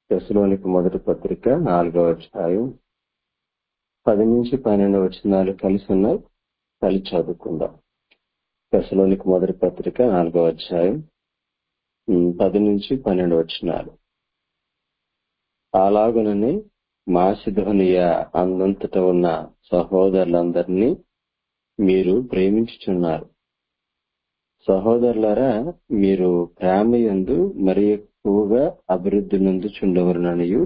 దశలోనికి మొదటి పత్రిక నాలుగవ అధ్యాయం పది నుంచి పన్నెండు వచనాలు కలిసి ఉన్నాయి కలిసి చదువుకుందాం దశలోనికి మొదటి పత్రిక నాలుగవ అధ్యాయం ఉమ్, పది నుంచి పన్నెండు వచనాలు అలాగుననే మాసిధోనియ అందంతట ఉన్న సహోదరులందరినీ మీరు ప్రేమించుచున్నారు సహోదరులారా మీరు ప్రేమ యందు మరి ఎక్కువగా అభివృద్ధి నొందుచుండవలననియు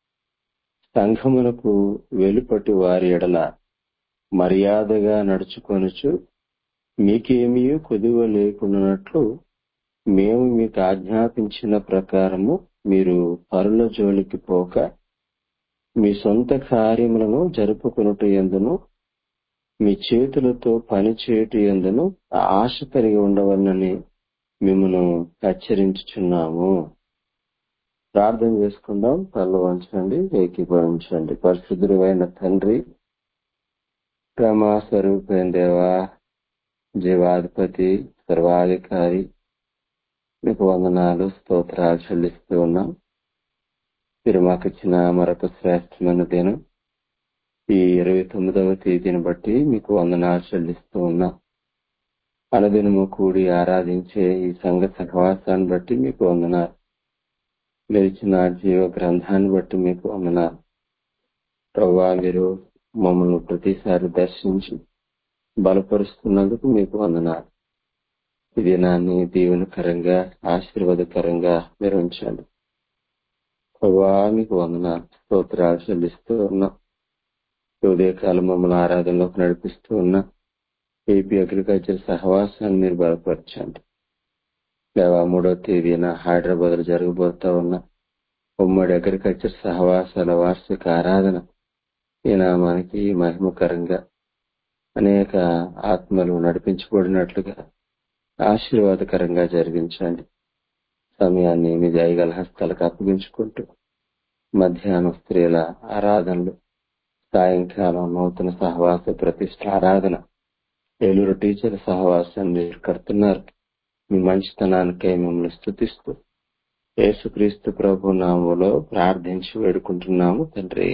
సంఘమునకు వెలుపటి వారి ఎడల మర్యాదగా నడుచుకొనుచు మీకేమీ కొదువ లేకున్నట్లు మేము మీకు ఆజ్ఞాపించిన ప్రకారము మీరు పరుల జోలికి పోక మీ సొంత కార్యములను జరుపుకొనుట ఎందును మీ చేతులతో పని చేయుట ఎందును ఆశ కలిగి ఉండవలనని మిమ్మను హెచ్చరించుచున్నాము ప్రార్థన చేసుకుందాం తల్లు వంచండి ఏకీభవించండి పరిశుద్ధుడైన తండ్రి క్రమా స్వరూపైన దేవా జీవాధిపతి సర్వాధికారి మీకు వందనాలు స్తోత్రాలు చెల్లిస్తూ ఉన్నాం మీరు మాకు ఇచ్చిన మరొక శ్రేష్టమైన దినం ఈ ఇరవై తొమ్మిదవ తేదీని బట్టి మీకు వందనాలు చెల్లిస్తూ ఉన్నాం అనుదినము కూడి ఆరాధించే ఈ సంఘ సహవాసాన్ని బట్టి మీకు వందనాలు లేచిన జీవ గ్రంథాన్ని బట్టి మీకు వందనాలు ప్రభా మీరు మమ్మల్ని ప్రతిసారి దర్శించి బలపరుస్తున్నందుకు మీకు వందనాలు ఈ దినాన్ని దీవెనకరంగా ఆశీర్వాదకరంగా మీరు ఉంచండి ప్రభా మీకు వందనాలు స్తోత్రాలు చెల్లిస్తూ ఉన్నాం ఈ ఉదయకాలం మమ్మల్ని ఆరాధనలోకి నడిపిస్తూ ఉన్నా ఏపీ అగ్రికల్చర్ సహవాసాన్ని మీరు బలపరచండి లేవా మూడో తేదీన హైదరాబాద్ లో జరగబోతా ఉన్న ఉమ్మడి అగ్రికల్చర్ సహవాసాల వార్షిక ఆరాధన ఈ నామానికి మహిమకరంగా అనేక ఆత్మలు నడిపించబడినట్లుగా ఆశీర్వాదకరంగా జరిగించండి సమయాన్ని మీ దయగల హస్తాలకు అప్పగించుకుంటూ మధ్యాహ్నం స్త్రీల ఆరాధనలు సాయంకాలం నూతన సహవాస ప్రతిష్ట ఆరాధన ఏలూరు టీచర్ సహవాసాన్ని మీరు కడుతున్నారు మీ మంచితనానికై మిమ్మల్ని స్థుతిస్తూ యేసుక్రీస్తు ప్రభు నామములో ప్రార్థించి వేడుకుంటున్నాము తండ్రి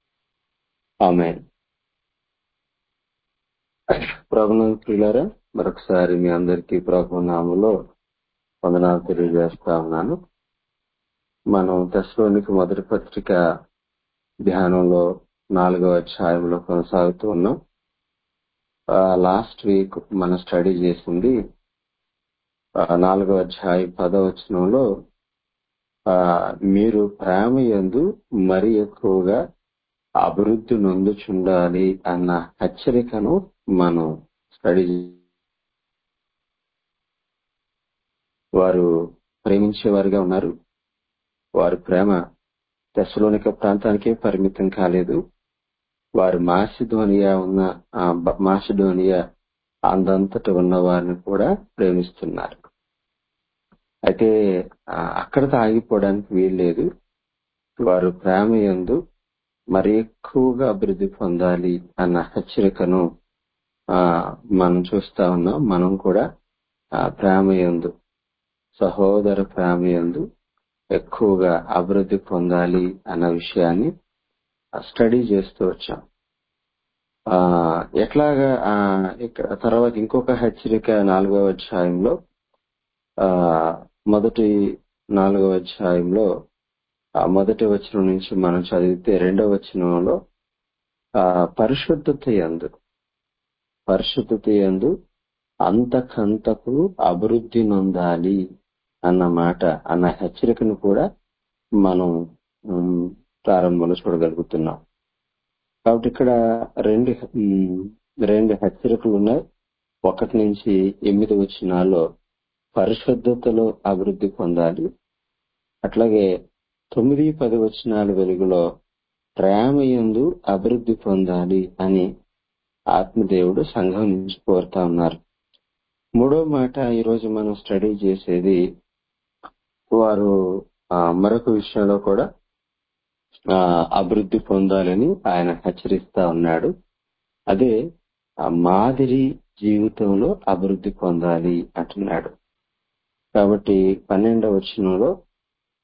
ఆమె ప్రభుత్వ ప్రియులారా మరొకసారి మీ అందరికీ ప్రభు నామములో వందనాలు తెలియజేస్తా ఉన్నాను మనం దశలోనికి మొదటి పత్రిక ధ్యానంలో నాలుగవ అధ్యాయంలో కొనసాగుతూ ఉన్నాం లాస్ట్ వీక్ మనం స్టడీ చేసింది ఆ, నాలుగవ అధ్యాయం పదవచనంలో ఆ, మీరు ప్రేమ యందు మరి ఎక్కువగా అభివృద్ధి నొందుచుండాలి అన్న హెచ్చరికను మనం స్టడీ చే- వారు ప్రేమించేవారుగా ఉన్నారు వారి ప్రేమ తెసలోనిక ప్రాంతానికే పరిమితం కాలేదు వారు మాసిధోనియా ఉన్న ఆ బ- మాసిడోనియా అందంతట ఉన్న వారిని కూడా ప్రేమిస్తున్నారు అయితే ఆ, అక్కడతో ఆగిపోవడానికి వీల్లేదు వారు ప్రేమ యందు మరి ఎక్కువగా అభివృద్ధి పొందాలి అన్న హెచ్చరికను ఆ, మనం చూస్తా ఉన్నాం మనం కూడా ఆ ప్రేమ యందు సహోదర ప్రేమ యందు ఎక్కువగా అభివృద్ధి పొందాలి అన్న విషయాన్ని స్టడీ చేస్తూ వచ్చాం ఆ ఎట్లాగా ఆ, ఇక్కడ తర్వాత ఇంకొక హెచ్చరిక నాలుగవ అధ్యాయంలో ఆ మొదటి నాలుగవ అధ్యాయంలో ఆ మొదటి వచనం నుంచి మనం చదివితే రెండవ వచనంలో ఆ పరిశుద్ధత యందు పరిశుద్ధత యందు అంతకంతకు అభివృద్ధి నొందాలి అన్న మాట అన్న హెచ్చరికను కూడా మనం ఉమ్, ప్రారంభంలో చూడగలుగుతున్నాం కాబట్టి ఇక్కడ రెండు ఉమ్, రెండు హెచ్చరికలు ఉన్నాయి ఒకటి నుంచి ఎనిమిది వచనాల్లో పరిశుద్ధతలో అభివృద్ధి పొందాలి అట్లాగే తొమ్మిది పది వచనాల వెలుగులో ప్రేమ యందు అభివృద్ధి పొందాలి అని ఆత్మదేవుడు సంఘం నుంచి కోరుతా ఉన్నారు మూడో మాట ఈరోజు మనం స్టడీ చేసేది వారు ఆ, మరొక విషయంలో కూడా ఆ, అభివృద్ధి పొందాలని ఆయన హెచ్చరిస్తా ఉన్నాడు అదే ఆ మాదిరి జీవితంలో అభివృద్ధి పొందాలి అంటున్నాడు కాబట్టి పన్నెండవ వచనంలో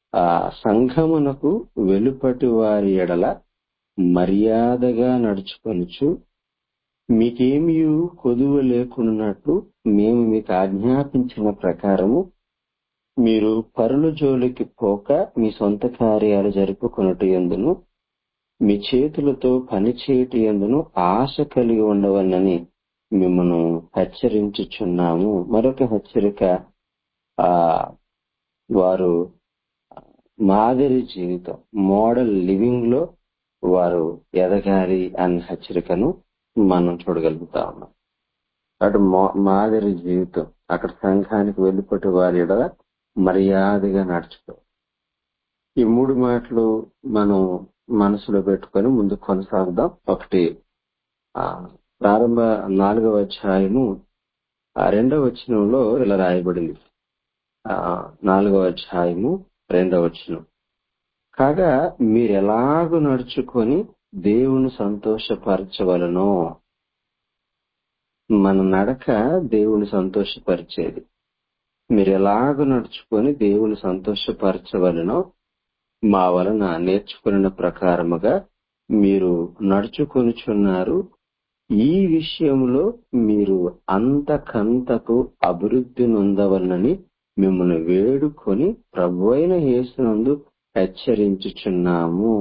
ఆ సంఘమునకు వెలుపటి వారి ఎడల మర్యాదగా నడుచుకొనుచు మీకేమీ కొదువ లేకున్నట్టు మేము మీకు ఆజ్ఞాపించిన ప్రకారము మీరు పరుల జోలికి పోక మీ సొంత కార్యాలు జరుపుకొనుట ఎందును మీ చేతులతో పని చేయటి ఎందును ఆశ కలిగి ఉండవలనని మిమ్మను హెచ్చరించుచున్నాము మరొక హెచ్చరిక ఆ వారు మాదిరి జీవితం మోడల్ లివింగ్ లో వారు ఎదగాలి అన్న హెచ్చరికను మనం చూడగలుగుతా ఉన్నాం అటు మా- మాదిరి జీవితం అక్కడ సంఘానికి వెళ్ళిపోతే వారి ఎడల మర్యాదగా నడుచుకో ఈ మూడు మాటలు మనం మనసులో పెట్టుకొని ముందు కొనసాగుదాం ఒకటి ఆ, ప్రారంభ నాలుగవ అధ్యాయము ఆ రెండవ వచనంలో ఇలా రాయబడింది ఆ, నాలుగవ అధ్యాయము రెండవ వచనం కాగా మీరు ఎలాగూ నడుచుకొని దేవుని సంతోషపరచవలనో మన నడక దేవుని సంతోషపరిచేది మీరు ఎలాగ నడుచుకొని దేవుని సంతోషపరచవలనో మా వలన నేర్చుకున్న ప్రకారముగా మీరు నడుచుకొనుచున్నారు ఈ విషయంలో మీరు అంతకంతకు అభివృద్ధి నొందవలనని మిమ్మల్ని వేడుకొని ప్రభు అయిన యేసునందు హెచ్చరించుచున్నాము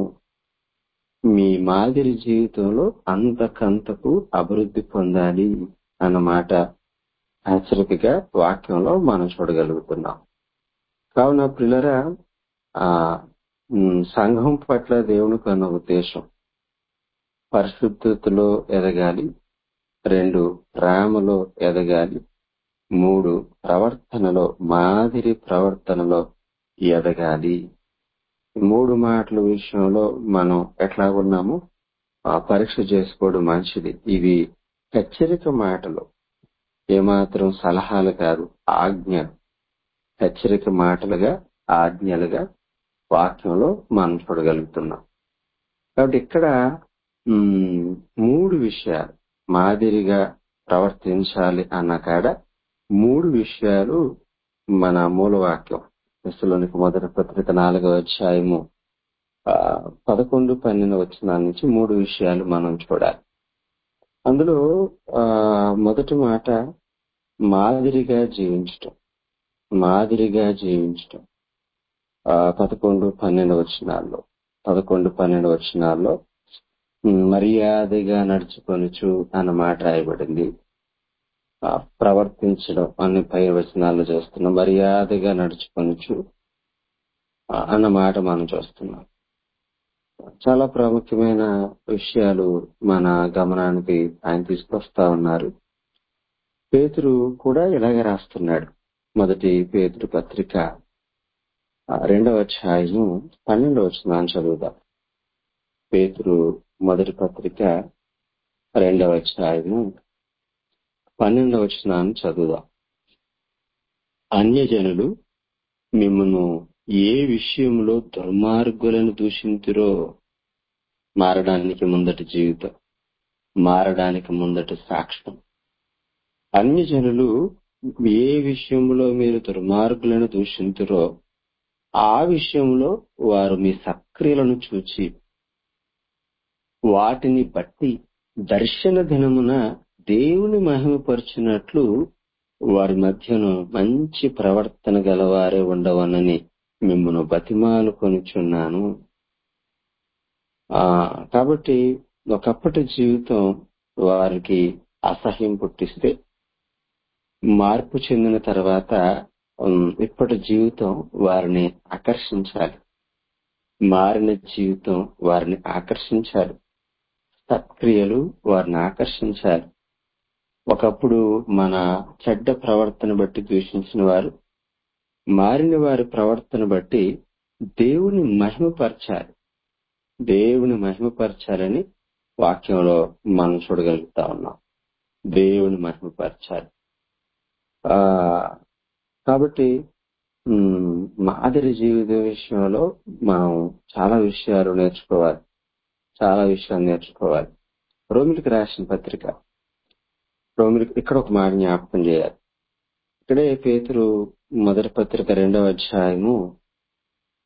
మీ మాదిరి జీవితంలో అంతకంతకు అభివృద్ధి పొందాలి అన్నమాట హెచ్చరికగా వాక్యంలో మనం చూడగలుగుతున్నాం కావున పిల్లరా ఆ ఉమ్, సంఘం పట్ల దేవునికి అన్న ఉద్దేశం పరిశుద్ధతలో ఎదగాలి రెండు ప్రేమలో ఎదగాలి మూడు ప్రవర్తనలో మాదిరి ప్రవర్తనలో ఎదగాలి ఈ మూడు మాటల విషయంలో మనం ఎట్లా ఉన్నాము ఆ, పరీక్ష చేసుకోవడం మంచిది ఇవి హెచ్చరిక మాటలు ఏమాత్రం సలహాలు కాదు ఆజ్ఞ హెచ్చరిక మాటలుగా ఆజ్ఞలుగా వాక్యంలో మనం చూడగలుగుతున్నాం కాబట్టి ఇక్కడ మ్, మూడు విషయాలు మాదిరిగా ప్రవర్తించాలి అన్న కాడ మూడు విషయాలు మన మూలవాక్యం క్రిస్తులోనికి మొదటి పత్రిక నాలుగవ అధ్యాయము ఆ, పదకొండు పన్నెండు వచ్చిన నుంచి మూడు విషయాలు మనం చూడాలి అందులో ఆ, మొదటి మాట మాదిరిగా జీవించటం మాదిరిగా జీవించటం ఆ, పదకొండు పన్నెండు వచనాల్లో పదకొండు పన్నెండు వచనాల్లో ఉమ్, మర్యాదగా నడుచుకొనుచు అన్న మాట రాయబడింది ఆ, ప్రవర్తించడం అన్ని పై వచనాల్లో చూస్తున్నాం మర్యాదగా నడుచుకొనుచు ఆ, అన్న మాట మనం చూస్తున్నాం చాలా ప్రాముఖ్యమైన విషయాలు మన గమనానికి ఆయన తీసుకొస్తా ఉన్నారు పేతురు కూడా ఇలాగే రాస్తున్నాడు మొదటి పేతురు పత్రిక ఆ, రెండవ అధ్యాయము పన్నెండవ వచనాన్ని చదువుదాం పేతురు మొదటి పత్రిక రెండవ అధ్యాయము పన్నెండవ వచనాన్ని చదువుదాం అన్యజనులు మిమ్మను ఏ విషయంలో దుర్మార్గులను దూషింతురో మారడానికి ముందటి జీవితం మారడానికి ముందటి సాక్ష్యం అన్ని జనులు ఏ విషయంలో మీరు దుర్మార్గులను దూషింతురో ఆ విషయంలో వారు మీ సక్రియలను చూచి వాటిని బట్టి దర్శన దినమున దేవుని మహిమపరిచినట్లు వారి మధ్యను మంచి ప్రవర్తన గలవారే ఉండవనని మిమ్మను బతిమాలు కొనుచున్నాను ఆ కాబట్టి ఒకప్పటి జీవితం వారికి అసహ్యం పుట్టిస్తే మార్పు చెందిన తర్వాత ఉమ్, ఇప్పటి జీవితం వారిని ఆకర్షించాలి మారిన జీవితం వారిని ఆకర్షించాలి సత్క్రియలు వారిని ఆకర్షించాలి ఒకప్పుడు మన చెడ్డ ప్రవర్తన బట్టి ద్వేషించిన వారు మారిన వారి ప్రవర్తన బట్టి దేవుని మహిమపరచాలి దేవుని మహిమపరచాలని వాక్యంలో మనం చూడగలుగుతా ఉన్నాం దేవుని మహిమపరచాలి ఆ కాబట్టి ఉమ్, మాదిరి జీవిత విషయంలో మనం చాలా విషయాలు నేర్చుకోవాలి చాలా విషయాలు నేర్చుకోవాలి రోమిలికి రాసిన పత్రిక రోమిలికి ఇక్కడ ఒక మాట జ్ఞాపకం చేయాలి ఇక్కడే పేతురు మొదటి పత్రిక రెండవ అధ్యాయము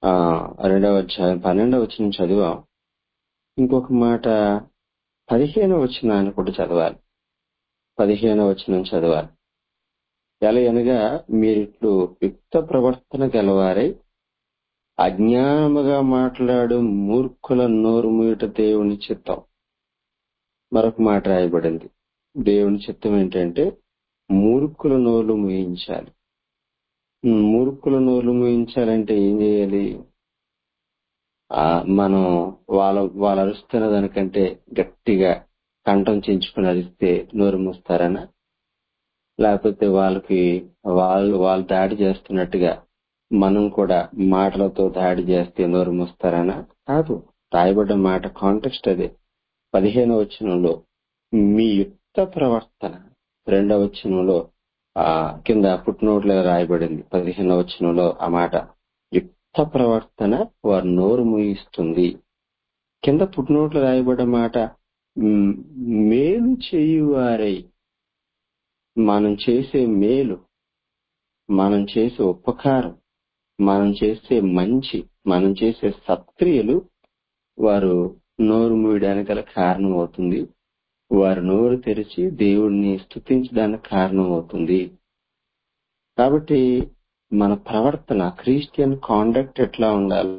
ఆ రెండవ అధ్యాయం పన్నెండవ వచ్చిన చదివాం ఇంకొక మాట పదిహేను వచ్చినాన్ని కూడా చదవాలి పదిహేను వచ్చిన చదవాలి ఎలా అనగా మీరిట్లు యుక్త ప్రవర్తన గలవారై అజ్ఞానముగా మాట్లాడు మూర్ఖుల నోరు మూయట దేవుని చిత్తం మరొక మాట రాయబడింది దేవుని చిత్తం ఏంటంటే మూర్ఖుల నోరు మూయించాలి మూర్ఖుల నోరు మూయించాలంటే ఏం చేయాలి ఆ మనం వాళ్ళ వాళ్ళు అరుస్తున్న దానికంటే గట్టిగా కంఠం చించుకుని అరిస్తే నోరు మూస్తారనా లేకపోతే వాళ్ళకి వాళ్ళు వాళ్ళు దాడి చేస్తున్నట్టుగా మనం కూడా మాటలతో దాడి చేస్తే నోరు మూస్తారనా కాదు రాయబడ్డ మాట కాంటెక్స్ట్ అదే పదిహేను వచనంలో మీ యుక్త ప్రవర్తన రెండవ వచనంలో ఆ కింద పుట్టినోట్లో రాయబడింది పదిహేనవ వచనంలో ఆ మాట యుక్త ప్రవర్తన వారి నోరు మూయిస్తుంది కింద పుట్టినోట్లో రాయబడ్డ మాట మ్, మేలు చేయువారై మనం చేసే మేలు మనం చేసే ఉపకారం మనం చేసే మంచి మనం చేసే సత్క్రియలు వారు నోరు మూయడానికి గల కారణం అవుతుంది వారు నోరు తెరిచి దేవుణ్ణి స్తుతించడానికి కారణం అవుతుంది కాబట్టి మన ప్రవర్తన క్రిస్టియన్ కాండక్ట్ ఎట్లా ఉండాలి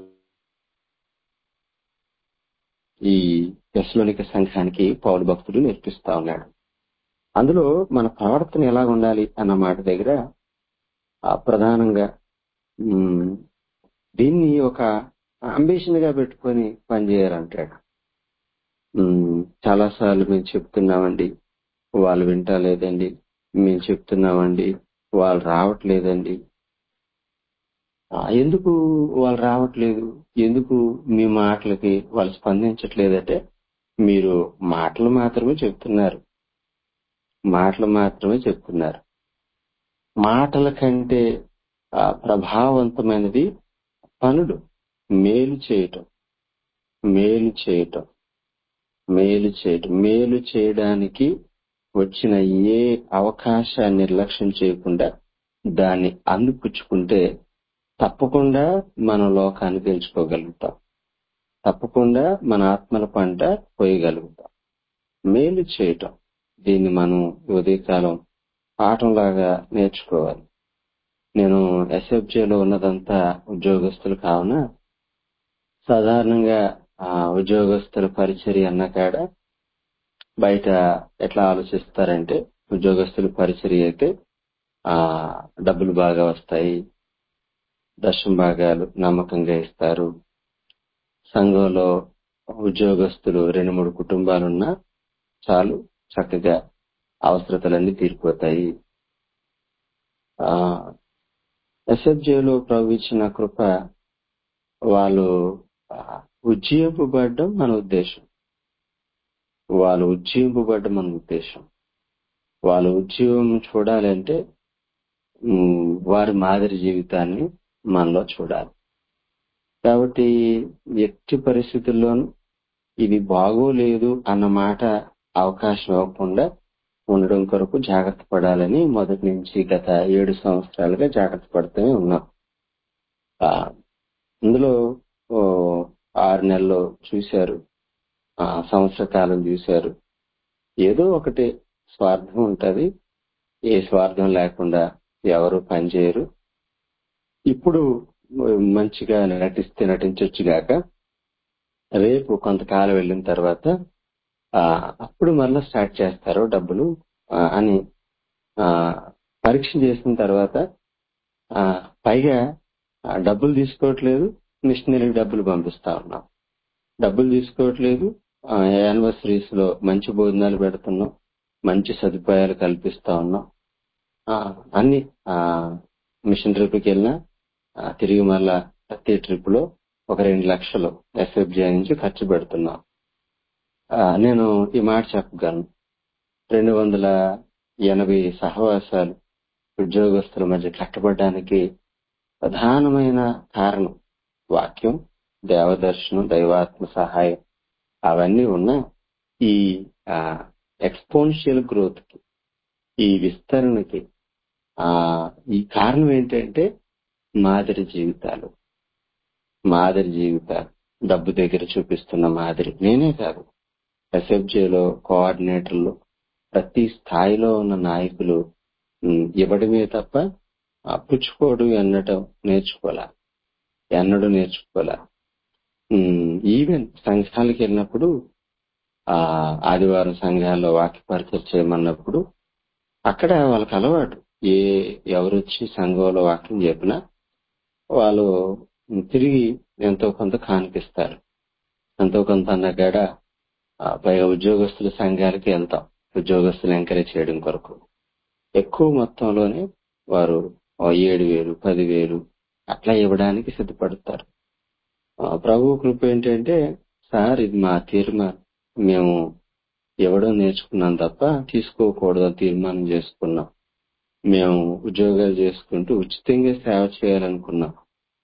ఈ తెస్లోనిక సంఘానికి పౌరు భక్తుడు నేర్పిస్తా ఉన్నాడు అందులో మన ప్రవర్తన ఎలా ఉండాలి అన్న మాట దగ్గర ఆ ప్రధానంగా ఉమ్, దీన్ని ఒక అంబిషన్ గా పెట్టుకొని పనిచేయాలంటాడు ఉమ్, చాలాసార్లు మేము చెప్తున్నామండి వాళ్ళు వింటలేదండి మేము చెప్తున్నామండి వాళ్ళు రావట్లేదండి ఆ, ఎందుకు వాళ్ళు రావట్లేదు ఎందుకు మీ మాటలకి వాళ్ళు స్పందించట్లేదంటే మీరు మాటలు మాత్రమే చెప్తున్నారు మాటలు మాత్రమే చెప్తున్నారు మాటల కంటే ఆ, ప్రభావవంతమైనది పనులు మేలు చేయటం మేలు చేయటం మేలు చేయటం మేలు చేయడానికి వచ్చిన ఏ అవకాశాన్ని నిర్లక్ష్యం చేయకుండా దాన్ని అందిపుచ్చుకుంటే తప్పకుండా మన లోకాన్ని తెలుసుకోగలుగుతాం తప్పకుండా మన ఆత్మల పంట పోయగలుగుతాం మేలు చేయటం దీన్ని మనం ఈ ఉదయకాలం పాఠంలాగా నేర్చుకోవాలి నేను ఎస్ఎఫ్జేలో ఉన్నదంతా ఉద్యోగస్తులు కావున సాధారణంగా ఆ ఉద్యోగస్తుల పరిచర్య అన్న కాడ బయట ఎట్లా ఆలోచిస్తారంటే ఉద్యోగస్తుల పరిచర్య అయితే ఆ డబ్బులు బాగా వస్తాయి దశం భాగాలు నమ్మకంగా ఇస్తారు సంఘంలో ఉద్యోగస్తులు రెండు మూడు కుటుంబాలున్నా చాలు చక్కగా అవసరతలన్నీ తీరిపోతాయి ఆ ఎస్ఎఫ్జేలో ప్రభు ఇచ్చిన కృప వాళ్ళు ఆ, ఉజ్జీవింపబడడం మన ఉద్దేశం వాళ్ళు ఉజ్జీవింపబడడం మన ఉద్దేశం వాళ్ళు ఉజ్జీవం చూడాలంటే ఉమ్, వారి మాదిరి జీవితాన్ని మనలో చూడాలి కాబట్టి ఎట్టి పరిస్థితుల్లోనూ ఇది బాగోలేదు అన్న మాట అవకాశం ఇవ్వకుండా ఉండడం కొరకు జాగ్రత్త పడాలని మొదటి నుంచి గత ఏడు సంవత్సరాలుగా జాగ్రత్త పడుతూనే ఉన్నాం ఆ, ఇందులో ఓ, ఆరు నెలలు చూశారు ఆ, సంవత్సర కాలం చూశారు ఏదో ఒకటి స్వార్థం ఉంటది ఏ స్వార్థం లేకుండా ఎవరు పనిచేయరు ఇప్పుడు మంచిగా నటిస్తే నటించవచ్చు గాక రేపు కొంతకాలం వెళ్ళిన తర్వాత ఆ, అప్పుడు మరలా స్టార్ట్ చేస్తారు డబ్బులు ఆ, అని ఆ, పరీక్ష చేసిన తర్వాత ఆ, పైగా ఆ, డబ్బులు తీసుకోవట్లేదు మిషనరీకి డబ్బులు పంపిస్తా ఉన్నాం డబ్బులు తీసుకోవట్లేదు యానివర్సరీస్ లో మంచి భోజనాలు పెడుతున్నాం మంచి సదుపాయాలు కల్పిస్తా ఉన్నాం ఆ, అన్ని ఆ, మిషన్ ట్రిప్కి వెళ్ళినా ఆ, తిరిగి మళ్ళా ప్రతి ట్రిప్ లో ఒక రెండు లక్షలు ఎస్ఎఫ్జే నుంచి ఖర్చు పెడుతున్నాం ఆ, నేను ఈ మాట చెప్పగలను రెండు వందల ఎనభై సహవాసాలు ఉద్యోగస్తుల మధ్య కట్టబడడానికి ప్రధానమైన కారణం వాక్యం దేవదర్శనం దైవాత్మ సహాయం అవన్నీ ఉన్నా ఈ ఎక్స్పోన్షియల్ గ్రోత్ కి ఈ విస్తరణకి ఆ ఈ కారణం ఏంటంటే మాదిరి జీవితాలు మాదిరి జీవితాలు డబ్బు దగ్గర చూపిస్తున్న మాదిరి నేనే కాదు ఎస్ఎఫ్జేలో కోఆర్డినేటర్లు ప్రతి స్థాయిలో ఉన్న నాయకులు ఉమ్, ఇవ్వడమే తప్ప ఆ, పుచ్చుకోవడం ఎన్నటం నేర్చుకోలే ఎన్నడూ నేర్చుకోలే ఉమ్, ఈవెన్ సంఘాలకు వెళ్ళినప్పుడు ఆ ఆదివారం సంఘాల్లో వాక్య పరిచయం చేయమన్నప్పుడు అక్కడ వాళ్ళకి అలవాటు ఏ ఎవరు వచ్చి సంఘంలో వాక్యం చెప్పినా వాళ్ళు తిరిగి ఎంతో కొంత కానిపిస్తారు ఎంతో కొంత అన్నగాడ ఆ, పైగా ఉద్యోగస్తుల సంఘాలకి వెళ్తాం ఉద్యోగస్తులు ఎంకరేజ్ చేయడం కొరకు ఎక్కువ మొత్తంలోనే వారు ఓ ఏడు వేలు పదివేలు అట్లా ఇవ్వడానికి సిద్ధపడతారు ఆ, ప్రభు కృప ఏంటంటే సార్ ఇది మా తీర్మానం మేము ఇవ్వడం నేర్చుకున్నాం తప్ప తీసుకోకూడదు అని తీర్మానం చేసుకున్నాం మేము ఉద్యోగాలు చేసుకుంటూ ఉచితంగా సేవ చేయాలనుకున్నాం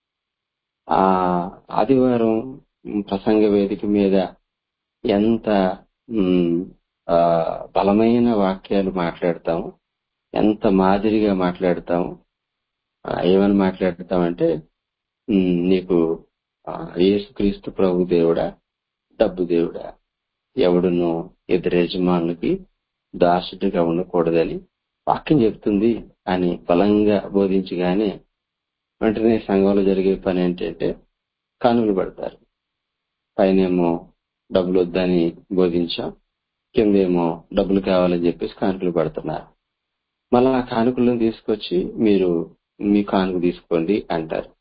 ఆ ఆదివారం ప్రసంగ వేదిక మీద ఎంత ఉమ్, ఆ, బలమైన వాక్యాలు మాట్లాడతాము ఎంత మాదిరిగా మాట్లాడతాము ఆ, ఏమని మాట్లాడతామంటే ఉమ్, నీకు ఆ, యేసుక్రీస్తు ప్రభు దేవుడా డబ్బు దేవుడా ఎవడును ఇద్దరు యజమానులకి దాసుడిగా ఉండకూడదని వాక్యం చెప్తుంది అని బలంగా బోధించగానే వెంటనే సంఘంలో జరిగే పని ఏంటంటే కానుకలు పడతారు పైనేమో డబ్బులు వద్దని బోధించాం కిందేమో డబ్బులు కావాలని చెప్పేసి కానుకలు పడుతున్నారు మళ్ళా ఆ కానుకలను తీసుకొచ్చి మీరు మీ కానుక తీసుకోండి అంటారు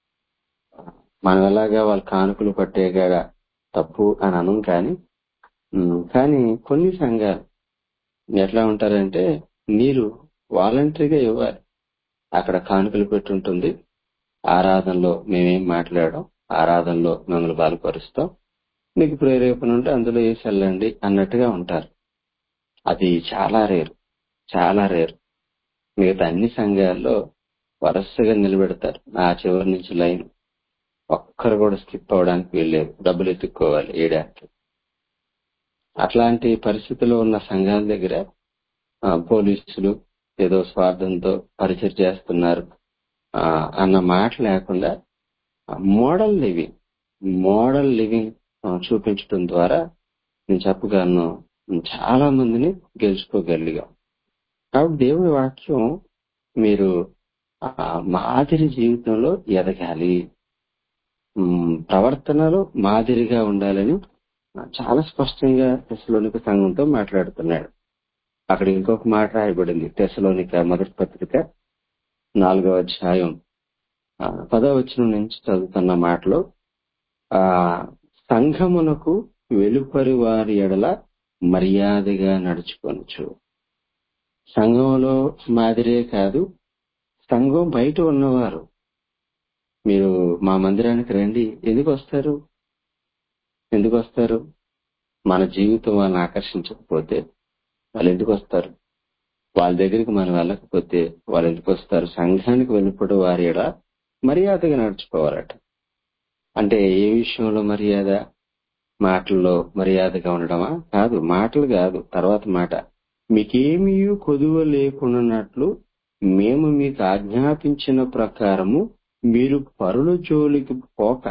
మనం ఎలాగా వాళ్ళ కానుకలు పట్టేగాడ తప్పు అని అనం కానీ ఉమ్, కానీ కొన్ని సంఘాలు ఎట్లా ఉంటారంటే మీరు వాలంటరీగా ఇవ్వాలి అక్కడ కానుకలు పెట్టుంటుంది ఆరాధనలో మేమేం మాట్లాడాం ఆరాధనలో మిమ్మల్ని బలపరుస్తాం మీకు ప్రేరేపణ ఉంటే అందులో వేసి వెళ్ళండి అన్నట్టుగా ఉంటారు అది చాలా రేరు చాలా రేరు మిగతా అన్ని సంఘాల్లో వరుసగా నిలబెడతారు ఆ చివరి నుంచి లైన్ ఒక్కరు కూడా స్కిప్ అవడానికి వీల్లేదు డబ్బులు ఎత్తుక్కోవాలి ఏడాకి అట్లాంటి పరిస్థితిలో ఉన్న సంఘాల దగ్గర ఆ, పోలీసులు ఏదో స్వార్థంతో పరిచయం చేస్తున్నారు ఆ, అన్న మాట లేకుండా మోడల్ లివింగ్ మోడల్ లివింగ్ ఆ, చూపించడం ద్వారా నేను చెప్పగలను చాలా మందిని గెలుచుకోగలిగాం కాబట్టి దేవుని వాక్యం మీరు ఆ, మాదిరి జీవితంలో ఎదగాలి ఉమ్, ప్రవర్తనలో మాదిరిగా ఉండాలని చాలా స్పష్టంగా తెసలోనిక సంఘంతో మాట్లాడుతున్నాడు అక్కడ ఇంకొక మాట రాయబడింది తెసలోనిక మొదటి పత్రిక నాలుగవ అధ్యాయం ఆ, పదవ వచనం నుంచి చదువుతున్న మాటలో ఆ సంఘమునకు వెలుపరి వారి ఎడల మర్యాదగా నడుచుకొనచ్చు సంఘంలో మాదిరే కాదు సంఘం బయట ఉన్నవారు మీరు మా మందిరానికి రండి ఎందుకు వస్తారు ఎందుకు వస్తారు మన జీవితం వాళ్ళని ఆకర్షించకపోతే వాళ్ళు ఎందుకు వస్తారు వాళ్ళ దగ్గరికి మనం వెళ్ళకపోతే వాళ్ళు ఎందుకు వస్తారు సంఘానికి వెళ్ళిపోవడం వారి ఎడ మర్యాదగా నడుచుకోవాలట అంటే ఏ విషయంలో మర్యాద మాటల్లో మర్యాదగా ఉండడమా కాదు మాటలు కాదు తర్వాత మాట మీకేమీ కొదువ లేకున్నట్లు మేము మీకు ఆజ్ఞాపించిన ప్రకారము మీరు పరుల జోలికి పోక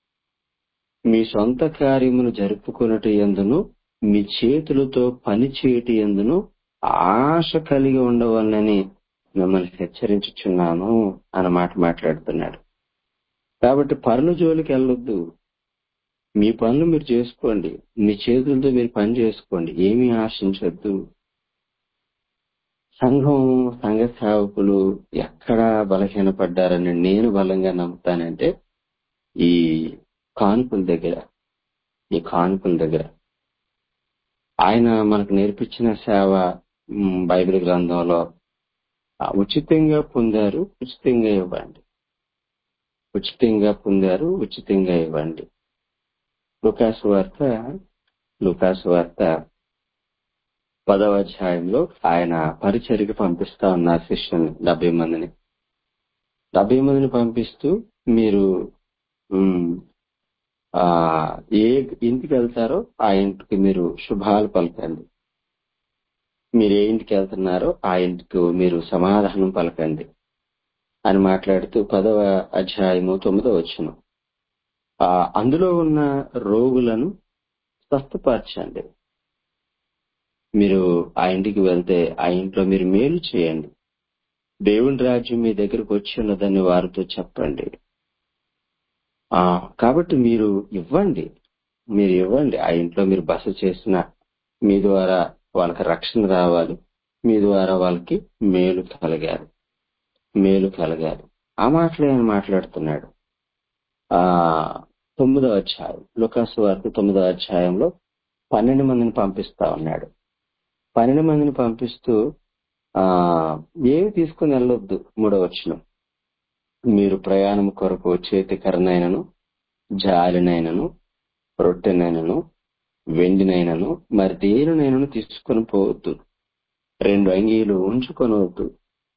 మీ సొంత కార్యమును జరుపుకున్నట్టు ఎందును మీ చేతులతో పని చేయటి ఎందును ఆశ కలిగి ఉండవాలని మిమ్మల్ని హెచ్చరించుచున్నాను అన్నమాట మాట్లాడుతున్నాడు కాబట్టి పనుల జోలికి వెళ్ళొద్దు మీ పనులు మీరు చేసుకోండి మీ చేతులతో మీరు పని చేసుకోండి ఏమీ ఆశించొద్దు సంఘం సంఘ సేవకులు ఎక్కడ బలహీనపడ్డారని నేను బలంగా నమ్ముతానంటే ఈ కానుకల దగ్గర ఈ కానుకల దగ్గర ఆయన మనకు నేర్పించిన సేవ మ్, బైబిల్ గ్రంథంలో ఆ, ఉచితంగా పొందారు ఉచితంగా ఇవ్వండి ఉచితంగా పొందారు ఉచితంగా ఇవ్వండి లుకాసు వార్త లుకాసు వార్త పదవ అధ్యాయంలో ఆయన పరిచర్కి పంపిస్తా ఉన్నారు శిష్యుని డెబ్బై మందిని డెబ్బై మందిని పంపిస్తూ మీరు ఉమ్, ఆ ఏ ఇంటికి వెళ్తారో ఆ ఇంటికి మీరు శుభాలు పలకండి మీరు ఏ ఇంటికి వెళ్తున్నారో ఆ ఇంటికి మీరు సమాధానం పలకండి అని మాట్లాడుతూ పదవ అధ్యాయము తొమ్మిదో వచ్చును ఆ అందులో ఉన్న రోగులను స్వస్థపరచండి మీరు ఆ ఇంటికి వెళ్తే ఆ ఇంట్లో మీరు మేలు చేయండి దేవుని రాజ్యం మీ దగ్గరకు వచ్చి ఉన్నదని వారితో చెప్పండి ఆ కాబట్టి మీరు ఇవ్వండి మీరు ఇవ్వండి ఆ ఇంట్లో మీరు బస చేసిన మీ ద్వారా వాళ్ళకి రక్షణ రావాలి మీ ద్వారా వాళ్ళకి మేలు కలగాలి మేలు కలగాలి ఆ మాటలు ఆయన మాట్లాడుతున్నాడు ఆ తొమ్మిదో అధ్యాయం లుకాసు వారికి తొమ్మిదో అధ్యాయంలో పన్నెండు మందిని పంపిస్తా ఉన్నాడు పన్నెండు మందిని పంపిస్తూ ఆ ఏమి తీసుకుని వెళ్ళొద్దు మూడో వచనం మీరు ప్రయాణం కొరకు చేతికరనైనను జాలినైనను రొట్టెనైనను వెండినైనను మరి దేనినైనను తీసుకొని పోవద్దు రెండు అంగీలు ఉంచుకొనవద్దు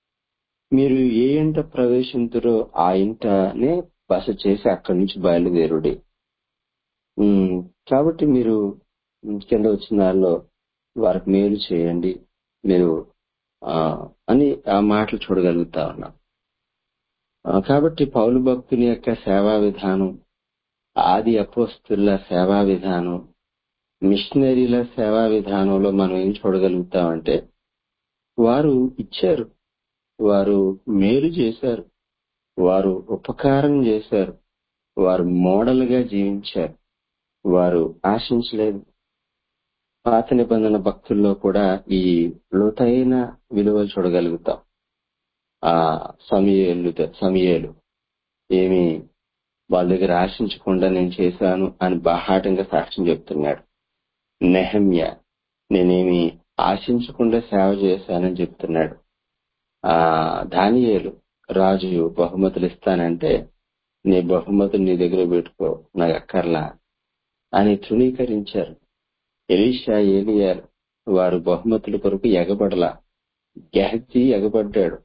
మీరు ఏ ఇంట ప్రవేశింతురో ఆ ఇంటనే బస చేసి అక్కడి నుంచి బయలుదేరుడి ఉమ్, కాబట్టి మీరు ఉమ్, కింద వచ్చిన దానిలో వారికి మేలు చేయండి మీరు ఆ అని ఆ మాటలు చూడగలుగుతా ఉన్నాం ఆ, కాబట్టి పౌలు భక్తుని యొక్క సేవా విధానం ఆది అపోస్తుల సేవా విధానం మిషనరీల సేవా విధానంలో మనం ఏం చూడగలుగుతామంటే వారు ఇచ్చారు వారు మేలు చేశారు వారు ఉపకారం చేశారు వారు మోడల్ గా జీవించారు వారు ఆశించలేదు పాత నిబంధన భక్తుల్లో కూడా ఈ లోతైన విలువలు చూడగలుగుతాం ఆ సమయలు సమయలు ఏమి వాళ్ళ దగ్గర ఆశించకుండా నేను చేశాను అని బాహాటంగా సాక్ష్యం చెప్తున్నాడు నెహమ్య నేనేమి ఆశించకుండా సేవ చేశానని చెప్తున్నాడు ఆ దానియేలు రాజు బహుమతులు ఇస్తానంటే నీ బహుమతులు నీ దగ్గర పెట్టుకో నాకు అక్కర్లా అని తృణీకరించారు ఎలీషా ఏలియాలు వారు బహుమతుల కొరకు ఎగబడలా గెహజీ ఎగబడ్డాడు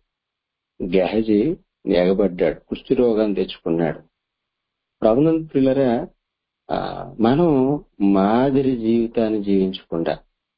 గెహజీ ఎగబడ్డాడు కుష్టి రోగాన్ని తెచ్చుకున్నాడు ప్రభునంద పిల్లరా ఆ, మనం మాదిరి జీవితాన్ని జీవించకుండా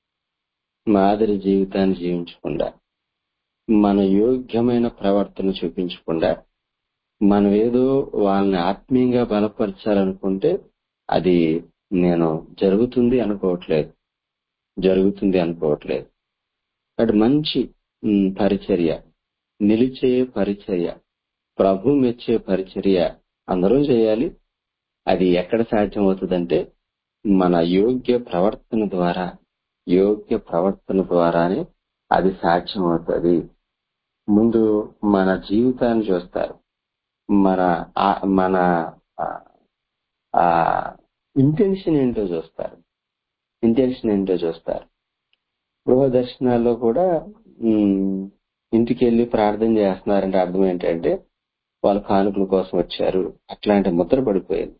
మాదిరి జీవితాన్ని జీవించకుండా మన యోగ్యమైన ప్రవర్తన చూపించకుండా మనం ఏదో వాళ్ళని ఆత్మీయంగా బలపరచాలనుకుంటే అది నేను జరుగుతుంది అనుకోవట్లేదు జరుగుతుంది అనుకోవట్లేదు అటు మంచి ఉమ్, పరిచర్య నిలిచే పరిచర్య ప్రభు మెచ్చే పరిచర్య అందరూ చేయాలి అది ఎక్కడ సాధ్యమవుతుందంటే మన యోగ్య ప్రవర్తన ద్వారా యోగ్య ప్రవర్తన ద్వారానే అది సాధ్యమవుతుంది ముందు మన జీవితాన్ని చూస్తారు మన ఆ- మన ఆ ఇంటెన్షన్ ఏంటో చూస్తారు ఇంటెన్షన్ ఏంటో చూస్తారు గృహ దర్శనాల్లో కూడా ఉమ్, ఇంటికి వెళ్ళి ప్రార్థన చేస్తున్నారంటే అర్థం ఏంటంటే వాళ్ళ కానుకల కోసం వచ్చారు అట్లాంటి ముద్ర పడిపోయింది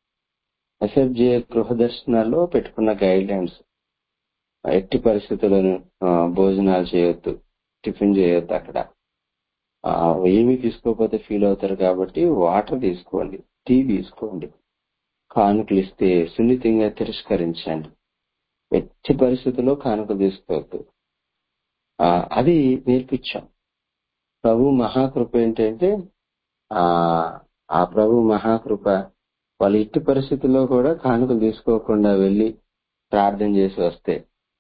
ఎస్ఎఫ్జే గృహ దర్శనాల్లో పెట్టుకున్న గైడ్ లైన్స్ ఎట్టి పరిస్థితుల్లోనూ ఆ, భోజనాలు చేయొద్దు టిఫిన్ చేయొద్దు అక్కడ ఆ, ఏమీ తీసుకోకపోతే ఫీల్ అవుతారు కాబట్టి వాటర్ తీసుకోండి టీ తీసుకోండి కానుకలు ఇస్తే సున్నితంగా తిరస్కరించండి ఎట్టి పరిస్థితుల్లో కానుక తీసుకోవద్దు ఆ, అది నేర్పించాం ప్రభు మహాకృప ఏంటంటే ఆ ఆ ప్రభు మహాకృప వాళ్ళు ఇట్టి పరిస్థితుల్లో కూడా కానుకలు తీసుకోకుండా వెళ్ళి ప్రార్థన చేసి వస్తే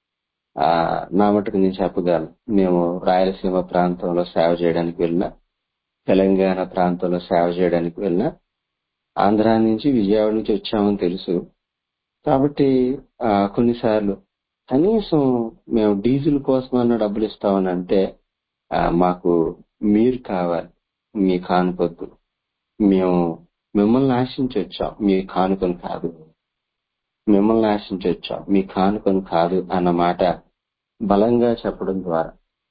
ఆ నా మటుకు నేను చెప్పగలను మేము రాయలసీమ ప్రాంతంలో సేవ చేయడానికి వెళ్ళినా తెలంగాణ ప్రాంతంలో సేవ చేయడానికి వెళ్ళినా ఆంధ్ర నుంచి విజయవాడ నుంచి వచ్చామని తెలుసు కాబట్టి ఆ కొన్నిసార్లు కనీసం మేము డీజిల్ కోసం అన్న డబ్బులు ఇస్తామని అంటే ఆ, మాకు మీరు కావాలి మీ కానుకొద్దు మేము మిమ్మల్ని ఆశించి వచ్చాం మీ కానుకను కాదు మిమ్మల్ని ఆశించి వచ్చాం మీ కానుకను కాదు అన్న మాట బలంగా చెప్పడం ద్వారా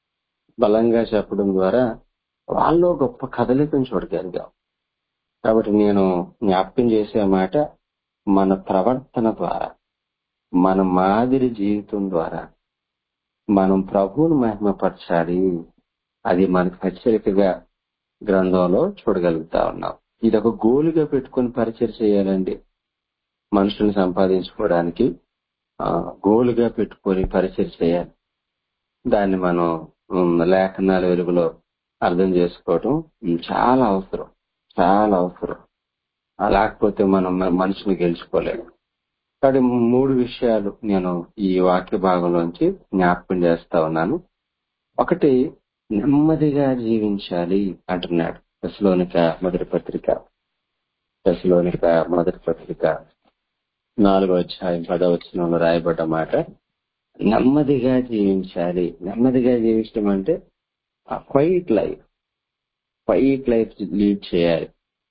బలంగా చెప్పడం ద్వారా వాళ్ళు గొప్ప కదలికను చూడగలిగాం కాబట్టి నేను జ్ఞాపకం చేసే మాట మన ప్రవర్తన ద్వారా మన మాదిరి జీవితం ద్వారా మనం ప్రభువును మహిమపరచాలి అది మనకు హెచ్చరికగా గ్రంథంలో చూడగలుగుతా ఉన్నాం ఇది ఒక గోలుగా పెట్టుకొని పరిచయం చేయాలండి మనుషుల్ని సంపాదించుకోవడానికి ఆ, గోలుగా పెట్టుకొని పరిచయం చేయాలి దాన్ని మనం ఉమ్, లేఖనాల వెలుగులో అర్థం చేసుకోవటం ఉమ్, చాలా అవసరం చాలా అవసరం ఆ లేకపోతే మనం మ- మనిషిని గెలుచుకోలేము కాబట్టి మూడు విషయాలు నేను ఈ వాక్య భాగంలోంచి జ్ఞాపకం చేస్తా ఉన్నాను ఒకటి నెమ్మదిగా జీవించాలి అంటున్నాడు దశలోనిక మొదటి పత్రిక దశలోనిక మొదటి పత్రిక నాలుగో అధ్యాయం పదవచనంలో రాయబడ్డ మాట నెమ్మదిగా జీవించాలి నెమ్మదిగా జీవించడం అంటే quiet life quiet life lead చేయాలి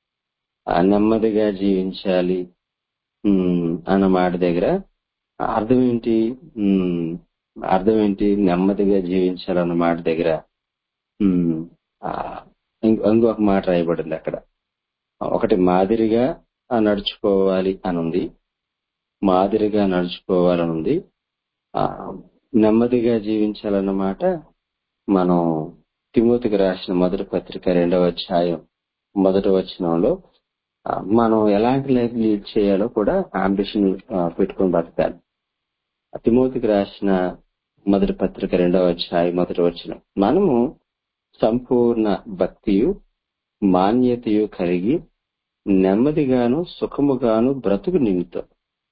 ఆ నెమ్మదిగా జీవించాలి ఉమ్, అన్న మాట దగ్గర అర్థం ఏంటి ఉమ్, అర్థం ఏంటి నెమ్మదిగా జీవించాలన్న మాట దగ్గర ఉమ్, ఆ, ఇంకో ఇంకొక మాట రాయబడింది అక్కడ ఒకటి మాదిరిగా ఆ నడుచుకోవాలి అని ఉంది మాదిరిగా నడుచుకోవాలని ఉంది ఆ, నెమ్మదిగా జీవించాలన్నమాట మనం తిమోతికి రాసిన మొదటి పత్రిక రెండవ అధ్యాయం మొదటి వచనంలో ఆ, మనం ఎలాంటి లైఫ్ లీడ్ చేయాలో కూడా అంబిషన్ పెట్టుకొని బతకాలి తిమోతికి రాసిన మొదటి పత్రిక రెండవ అధ్యాయం మొదటి వచనం మనము సంపూర్ణ భక్తియు మాన్యతయు కలిగి నెమ్మదిగాను సుఖముగాను బ్రతుకు నిమిత్తం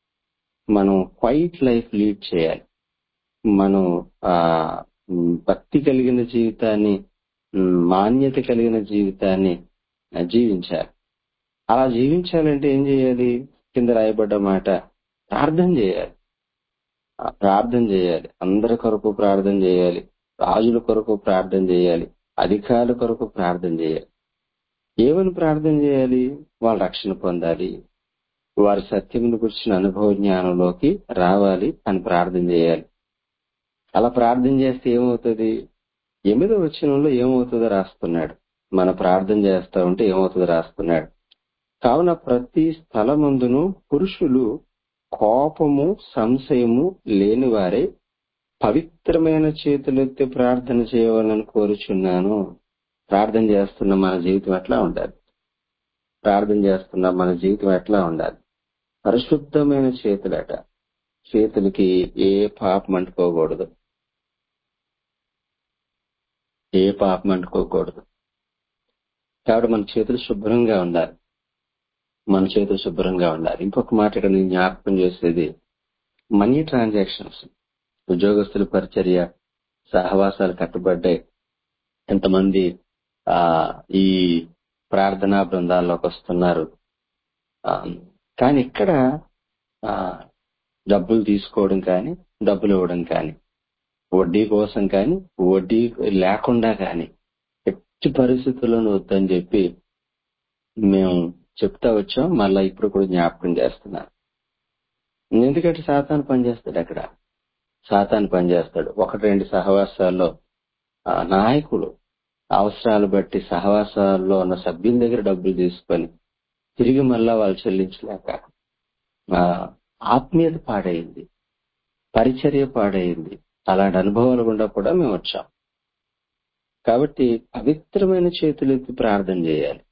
మనం క్వైట్ లైఫ్ లీడ్ చేయాలి మనం ఆ ఉమ్, భక్తి కలిగిన జీవితాన్ని ఉమ్, మాన్యత కలిగిన జీవితాన్ని ఆ, జీవించాలి అలా జీవించాలంటే ఏం చేయాలి కింద రాయబడ్డ మాట ప్రార్థన చేయాలి ఆ, ప్రార్థన చేయాలి అందరి కొరకు ప్రార్థన చేయాలి రాజుల కొరకు ప్రార్థన చేయాలి అధికారుల కొరకు ప్రార్థన చేయాలి ఏమని ప్రార్థన చేయాలి వాళ్ళు రక్షణ పొందాలి వారి సత్యమును గురించిన అనుభవ జ్ఞానంలోకి రావాలి అని ప్రార్థన చేయాలి అలా ప్రార్థన చేస్తే ఏమవుతుంది ఎనిమిదో వచనంలో ఏమవుతుందో రాస్తున్నాడు మన ప్రార్థన చేస్తా ఉంటే ఏమవుతుందో రాస్తున్నాడు కావున ప్రతి స్థలమందును పురుషులు కోపము సంశయము లేని వారే పవిత్రమైన చేతులెత్తి ప్రార్థన చేయవాలని కోరుచున్నాను ప్రార్థన చేస్తున్న మన జీవితం ఎట్లా ఉండాలి ప్రార్థన చేస్తున్న మన జీవితం ఎట్లా ఉండాలి పరిశుద్ధమైన చేతులట చేతులకి ఏ పాపం అంటుకోకూడదు ఏ పాపం అంటుకోకూడదు కాబట్టి మన చేతులు శుభ్రంగా ఉండాలి మన చేతులు శుభ్రంగా ఉండాలి ఇంకొక మాట ఇక్కడ నేను జ్ఞాపకం చేసేది మనీ ట్రాన్సాక్షన్స్ ఉద్యోగస్తుల పరిచర్య సహవాసాలు కట్టుబడ్డాయి ఎంతమంది ఆ ఈ ప్రార్థనా బృందాల్లోకి వస్తున్నారు ఆ, కానీ ఇక్కడ ఆ, డబ్బులు తీసుకోవడం కానీ డబ్బులు ఇవ్వడం కానీ వడ్డీ కోసం కానీ వడ్డీ లేకుండా కానీ ఎట్టి పరిస్థితుల్లోనూ వద్దని చెప్పి మేము చెప్తా వచ్చాం మళ్ళా ఇప్పుడు కూడా జ్ఞాపకం చేస్తున్నాను ఎందుకంటే సాతాను పనిచేస్తాడు అక్కడ సాతాను పనిచేస్తాడు ఒకటి రెండు సహవాసాల్లో ఆ నాయకులు అవసరాలు బట్టి సహవాసాల్లో ఉన్న సభ్యుల దగ్గర డబ్బులు తీసుకొని తిరిగి మళ్ళా వాళ్ళు చెల్లించలేక ఆ, ఆత్మీయత పాడైంది పరిచర్య పాడైంది అలాంటి అనుభవాలు గుండా కూడా మేము వచ్చాం కాబట్టి పవిత్రమైన చేతులెత్తి ప్రార్థన చేయాలి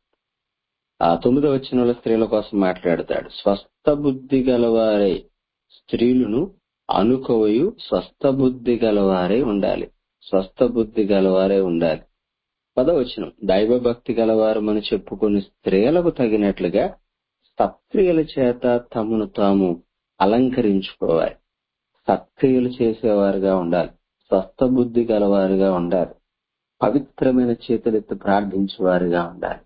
ఆ తొమ్మిదో వచ్చిన స్త్రీల కోసం మాట్లాడతాడు స్వస్థ బుద్ధి గలవారై స్త్రీలను అనుకోవయు స్వస్థ బుద్ధి గలవారే ఉండాలి స్వస్థ బుద్ధి గలవారే ఉండాలి పదవచనం దైవ భక్తి గలవారు మనం చెప్పుకుని స్త్రీలకు తగినట్లుగా సత్క్రియల చేత తమను తాము అలంకరించుకోవాలి సత్క్రియలు చేసేవారుగా ఉండాలి స్వస్థ బుద్ధి గలవారుగా ఉండాలి పవిత్రమైన చేతులెత్తి ప్రార్థించేవారుగా ఉండాలి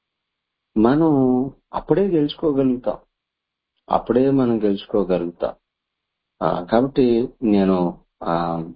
మనం అప్పుడే గెలుచుకోగలుగుతాం అప్పుడే మనం గెలుచుకోగలుగుతాం ఆ, కాబట్టి నేను ఆ,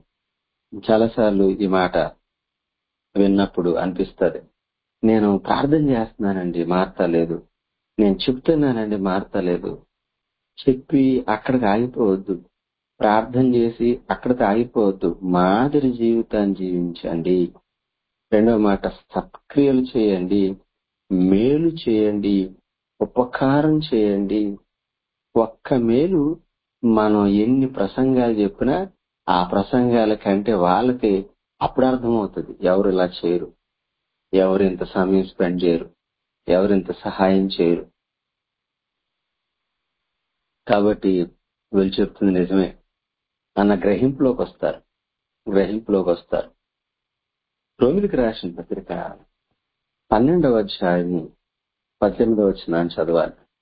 చాలాసార్లు ఈ మాట విన్నప్పుడు అనిపిస్తుంది నేను ప్రార్థన చేస్తున్నానండి మార్తలేదు నేను చెప్తున్నానండి మార్తలేదు చెప్పి అక్కడికి ఆగిపోవద్దు ప్రార్థన చేసి అక్కడికి ఆగిపోవద్దు మాదిరి జీవితాన్ని జీవించండి రెండవ మాట సత్క్రియలు చేయండి మేలు చేయండి ఉపకారం చేయండి ఒక్క మేలు మనం ఎన్ని ప్రసంగాలు చెప్పినా ఆ ప్రసంగాల కంటే వాళ్ళకి అప్పుడు అర్థమవుతుంది ఎవరు ఇలా చేయరు ఎవరు ఇంత సమయం స్పెండ్ చేయరు ఎవరు ఇంత సహాయం చేయరు కాబట్టి వీళ్ళు చెప్తుంది నిజమే అన్న గ్రహింపులోకి వస్తారు గ్రహింపులోకి వస్తారు రోమిలికి రాసిన పత్రిక పన్నెండవ అధ్యాయం పద్దెనిమిదవ వచ్చిన చదవాలి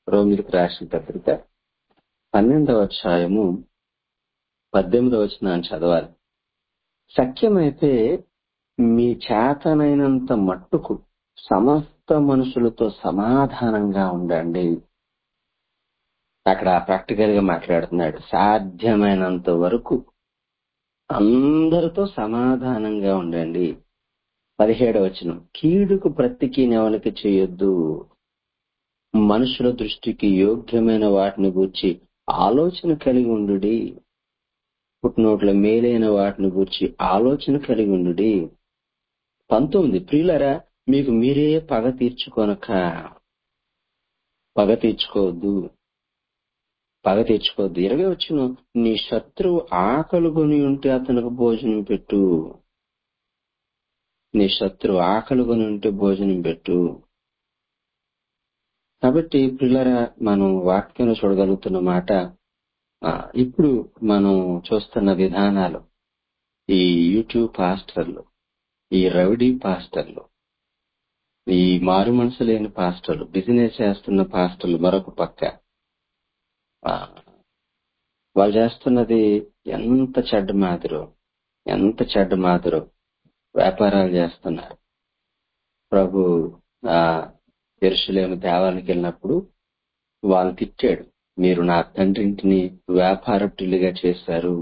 రోమిలకు రాసిన పత్రిక పన్నెండవ అధ్యాయము పద్దెనిమిదవ వచనాన్ని చదవాలి సఖ్యమైతే మీ చేతనైనంత మట్టుకు సమస్త మనుషులతో సమాధానంగా ఉండండి అక్కడ ప్రాక్టికల్ గా మాట్లాడుతున్నాడు సాధ్యమైనంత వరకు అందరితో సమాధానంగా ఉండండి పదిహేడవ వచనం కీడుకు ప్రతికి నెవలకి చేయొద్దు మనుషుల దృష్టికి యోగ్యమైన వాటిని గూర్చి ఆలోచన కలిగి ఉండు పుట్టినోట్ల మేలైన వాటిని గూర్చి ఆలోచన కలిగి ఉండు పంతొమ్మిది ప్రియులరా మీకు మీరే పగ తీర్చుకొనక పగ తీర్చుకోవద్దు పగ తీర్చుకోవద్దు ఇరవై వచ్చిన నీ శత్రువు ఆకలుగొని ఉంటే అతనికి భోజనం పెట్టు నీ శత్రువు ఆకలుగొని ఉంటే భోజనం పెట్టు కాబట్టి పిల్లరా మనం వాక్యంలో చూడగలుగుతున్న మాట ఆ, ఇప్పుడు మనం చూస్తున్న విధానాలు ఈ యూట్యూబ్ పాస్టర్లు ఈ రౌడీ పాస్టర్లు ఈ మారు మనసు లేని పాస్టర్లు బిజినెస్ చేస్తున్న పాస్టర్లు మరొక పక్క ఆ, వాళ్ళు చేస్తున్నది ఎంత చెడ్డ మాదిరో ఎంత చెడ్డ మాదిరో వ్యాపారాలు చేస్తున్నారు ప్రభు ఆ ఎరుసలేము దేవాలయానికి వెళ్ళినప్పుడు వాళ్ళు తిట్టాడు మీరు నా తండ్రింటిని వ్యాపారపుటిల్లుగా చేశారు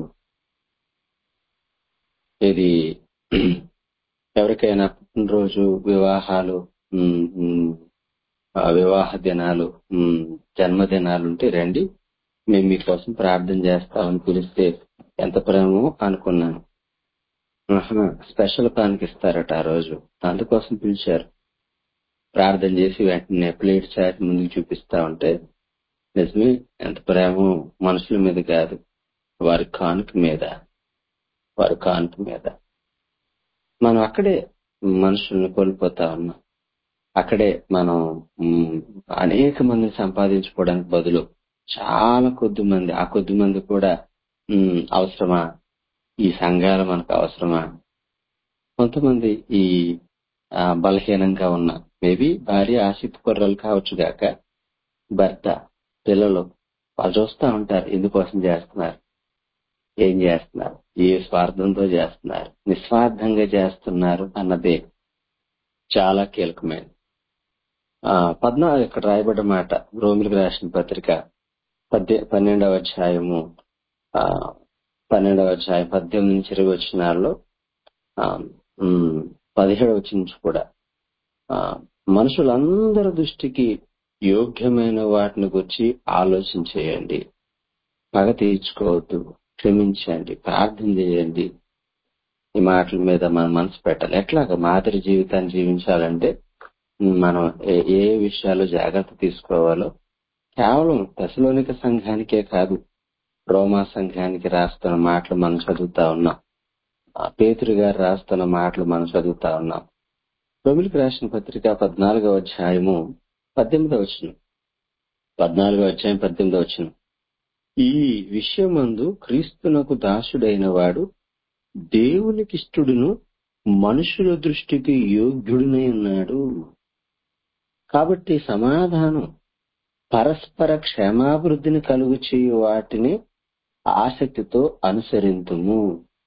ఇది ఎవరికైనా పుట్టినరోజు వివాహాలు ఉమ్, ఉమ్, ఆ వివాహ దినాలు ఉమ్, జన్మదినాలు ఉంటే రండి మేము మీకోసం ప్రార్థన చేస్తామని పిలిస్తే ఎంత ప్రేమో అనుకున్నాను ఆహా, స్పెషల్ కానుక ఇస్తారట ఆ రోజు అందుకోసం పిలిచారు ప్రార్థన చేసి వెంటనే ప్లేట్ చాట్ ముందుకు చూపిస్తా ఉంటే నిజమే ఎంత ప్రేమో మనుషుల మీద కాదు వారి కానుక మీద వారి కానుక మీద మనం అక్కడే మనుషుల్ని కోల్పోతా ఉన్నాం అక్కడే మనం మ్, అనేక మందిని సంపాదించుకోవడానికి బదులు చాలా కొద్ది మంది ఆ కొద్ది మంది కూడా మ్, అవసరమా ఈ సంఘాలు మనకు అవసరమా కొంతమంది ఈ ఆ, బలహీనంగా ఉన్న మేబీ భార్య ఆసక్తి కుర్రలు కావచ్చు గాక భర్త పిల్లలు వాళ్ళు చూస్తా ఉంటారు ఎందుకోసం చేస్తున్నారు ఏం చేస్తున్నారు ఏ స్వార్థంతో చేస్తున్నారు నిస్వార్థంగా చేస్తున్నారు అన్నదే చాలా కీలకమైనది ఆ పద్నాలుగు ఇక్కడ రాయబడ్డ మాట రోమిలకు రాసిన పత్రిక పద్దె పన్నెండవ అధ్యాయము ఆ పన్నెండవ అధ్యాయం పద్దెనిమిది నుంచి ఇరవై వచ్చినాల్లో పదిహేడవ వచ్చి నుంచి కూడా ఆ, మనుషులందరి దృష్టికి యోగ్యమైన వాటిని గురించి ఆలోచన చేయండి పగ తీర్చుకోవద్దు క్షమించండి ప్రార్థన చేయండి ఈ మాటల మీద మనం మనసు పెట్టాలి ఎట్లాగ మాదిరి జీవితాన్ని జీవించాలంటే మనం ఏ- ఏ విషయాలు జాగ్రత్త తీసుకోవాలో కేవలం దశలోనిక సంఘానికే కాదు రోమా సంఘానికి రాస్తున్న మాటలు మనం చదువుతా ఉన్నాం ఆ పేతురు గారు రాస్తున్న మాటలు మనం చదువుతా ఉన్నాం రోమిలికి రాసిన పత్రిక పద్నాలుగవ అధ్యాయము పద్దెనిమిదవ వచనం పద్నాలుగవ అధ్యాయం పద్దెనిమిదవ వచనం ఈ విషయమందు క్రీస్తునకు దాసుడైన వాడు దేవునికిష్టుడును మనుషుల దృష్టికి యోగ్యుడునై ఉన్నాడు కాబట్టి సమాధానం పరస్పర క్షేమాభివృద్ధిని కలుగు చేయు వాటిని ఆసక్తితో అనుసరింతుము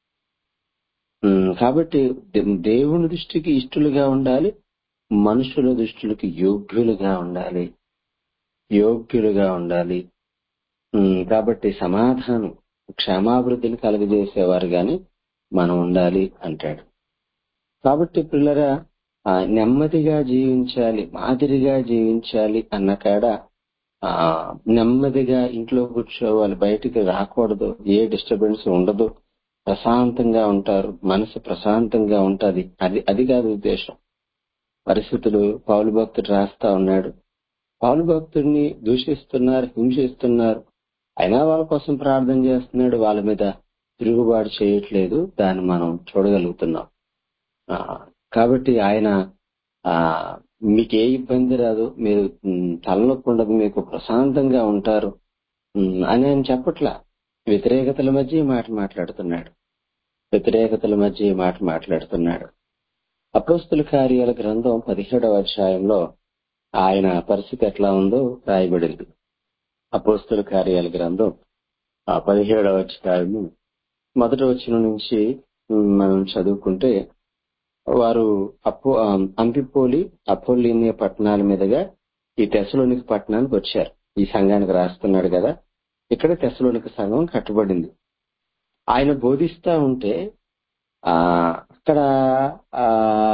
ఉమ్, కాబట్టి దే- దేవుని దృష్టికి ఇష్టలుగా ఉండాలి మనుషుల దృష్టికి యోగ్యులుగా ఉండాలి యోగ్యులుగా ఉండాలి ఉమ్, కాబట్టి సమాధానం క్షేమాభివృద్ధిని కలుగజేసేవారు గాని మనం ఉండాలి అంటాడు కాబట్టి పిల్లరా ఆ, నెమ్మదిగా జీవించాలి మాదిరిగా జీవించాలి అన్న కాడ ఆ నెమ్మదిగా ఇంట్లో కూర్చోవాలి బయటికి రాకూడదు ఏ డిస్టర్బెన్స్ ఉండదు ప్రశాంతంగా ఉంటారు మనసు ప్రశాంతంగా ఉంటది అది అది కాదు ఉద్దేశం పరిస్థితులు పౌలు భక్తుడు రాస్తా ఉన్నాడు పౌలు భక్తుడిని దూషిస్తున్నారు హింసిస్తున్నారు అయినా వాళ్ళ కోసం ప్రార్థన చేస్తున్నాడు వాళ్ళ మీద తిరుగుబాటు చేయట్లేదు దాన్ని మనం చూడగలుగుతున్నాం ఆ, కాబట్టి ఆయన ఆ మీకు ఏ ఇబ్బంది రాదు మీరు మ్, తలనొప్పి ఉండదు మీకు ప్రశాంతంగా ఉంటారు మ్, అని ఆయన చెప్పట్లా వ్యతిరేకతల మధ్య ఈ మాట మాట్లాడుతున్నాడు వ్యతిరేకతల మధ్య ఈ మాట మాట్లాడుతున్నాడు అపోస్తుల కార్యాల గ్రంథం పదిహేడవ అధ్యాయంలో ఆయన పరిస్థితి ఎట్లా ఉందో రాయబడింది అపోస్తుల కార్యాల గ్రంథం ఆ పదిహేడవ అధ్యాయము మొదటి వచ్చిన నుంచి మనం చదువుకుంటే వారు అపో అంపిపోలి అపోలినియ పట్టణాల మీదుగా ఈ తెసలోనికి పట్టణానికి వచ్చారు ఈ సంఘానికి రాస్తున్నాడు కదా ఇక్కడ తెసలోనికి సంఘం కట్టబడింది ఆయన బోధిస్తా ఉంటే ఆ అక్కడ ఆ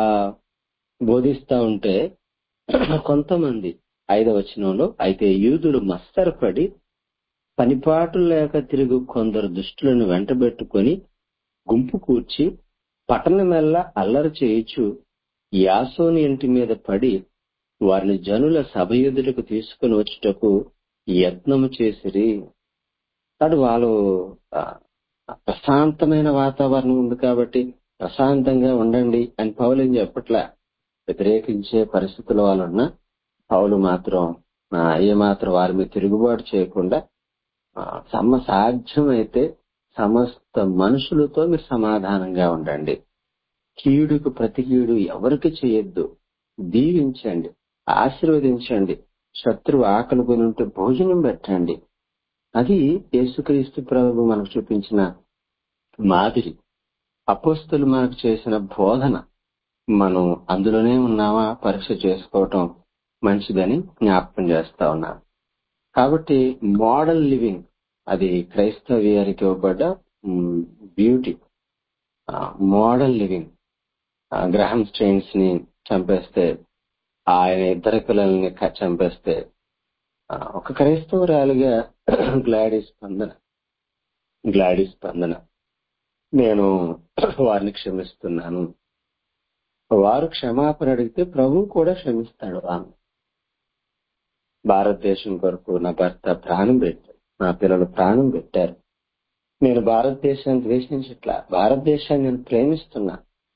బోధిస్తా ఉంటే కొంతమంది ఐదవ వచనంలో అయితే యూదులు మస్తరపడి పనిపాటు లేక తిరుగు కొందరు దుష్టులను వెంటబెట్టుకొని గుంపు కూర్చి పట్టణమెల్ల అల్లరి చేయుచు యాసోని ఇంటి మీద పడి వారిని జనుల సభ ఎదుటకు తీసుకుని వచ్చుటకు యత్నము చేసిరి అటు వాళ్ళు ఆ, ప్రశాంతమైన వాతావరణం ఉంది కాబట్టి ప్రశాంతంగా ఉండండి అని పౌలు ఏం చెప్పట్లా వ్యతిరేకించే పరిస్థితుల వాళ్ళు ఉన్న పౌలు మాత్రం ఆ, ఏమాత్రం వారి మీద తిరుగుబాటు చేయకుండా ఆ, సమ సాధ్యమైతే సమస్త మనుషులతో మీరు సమాధానంగా ఉండండి కీడుకు ప్రతి కీడు ఎవరికి చేయొద్దు దీవించండి ఆశీర్వదించండి శత్రువు ఆకలి కొని ఉంటే భోజనం పెట్టండి అది యేసుక్రీస్తు ప్రభు మనకు చూపించిన మాదిరి అపోస్తులు మనకు చేసిన బోధన మనం అందులోనే ఉన్నామా పరీక్ష చేసుకోవటం మంచిదని జ్ఞాపకం చేస్తా ఉన్నాను కాబట్టి మోడల్ లివింగ్ అది క్రైస్తవ్యానికి ఇవ్వబడ్డ బ్యూటీ మోడల్ లివింగ్ గ్రహం స్ట్రెయిన్స్ ని చంపేస్తే ఆయన ఇద్దరు పిల్లల్ని క- చంపేస్తే ఆ, ఒక క్రైస్తవురాలుగా గ్లాడీ స్పందన గ్లాడీ స్పందన నేను వారిని క్షమిస్తున్నాను వారు క్షమాపణ అడిగితే ప్రభు కూడా క్షమిస్తాడు ఆమె భారతదేశం కొరకు నా భర్త ప్రాణం పెట్టారు నా పిల్లలు ప్రాణం పెట్టారు నేను భారతదేశాన్ని ద్వేషించట్లా భారతదేశాన్ని నేను ప్రేమిస్తున్నా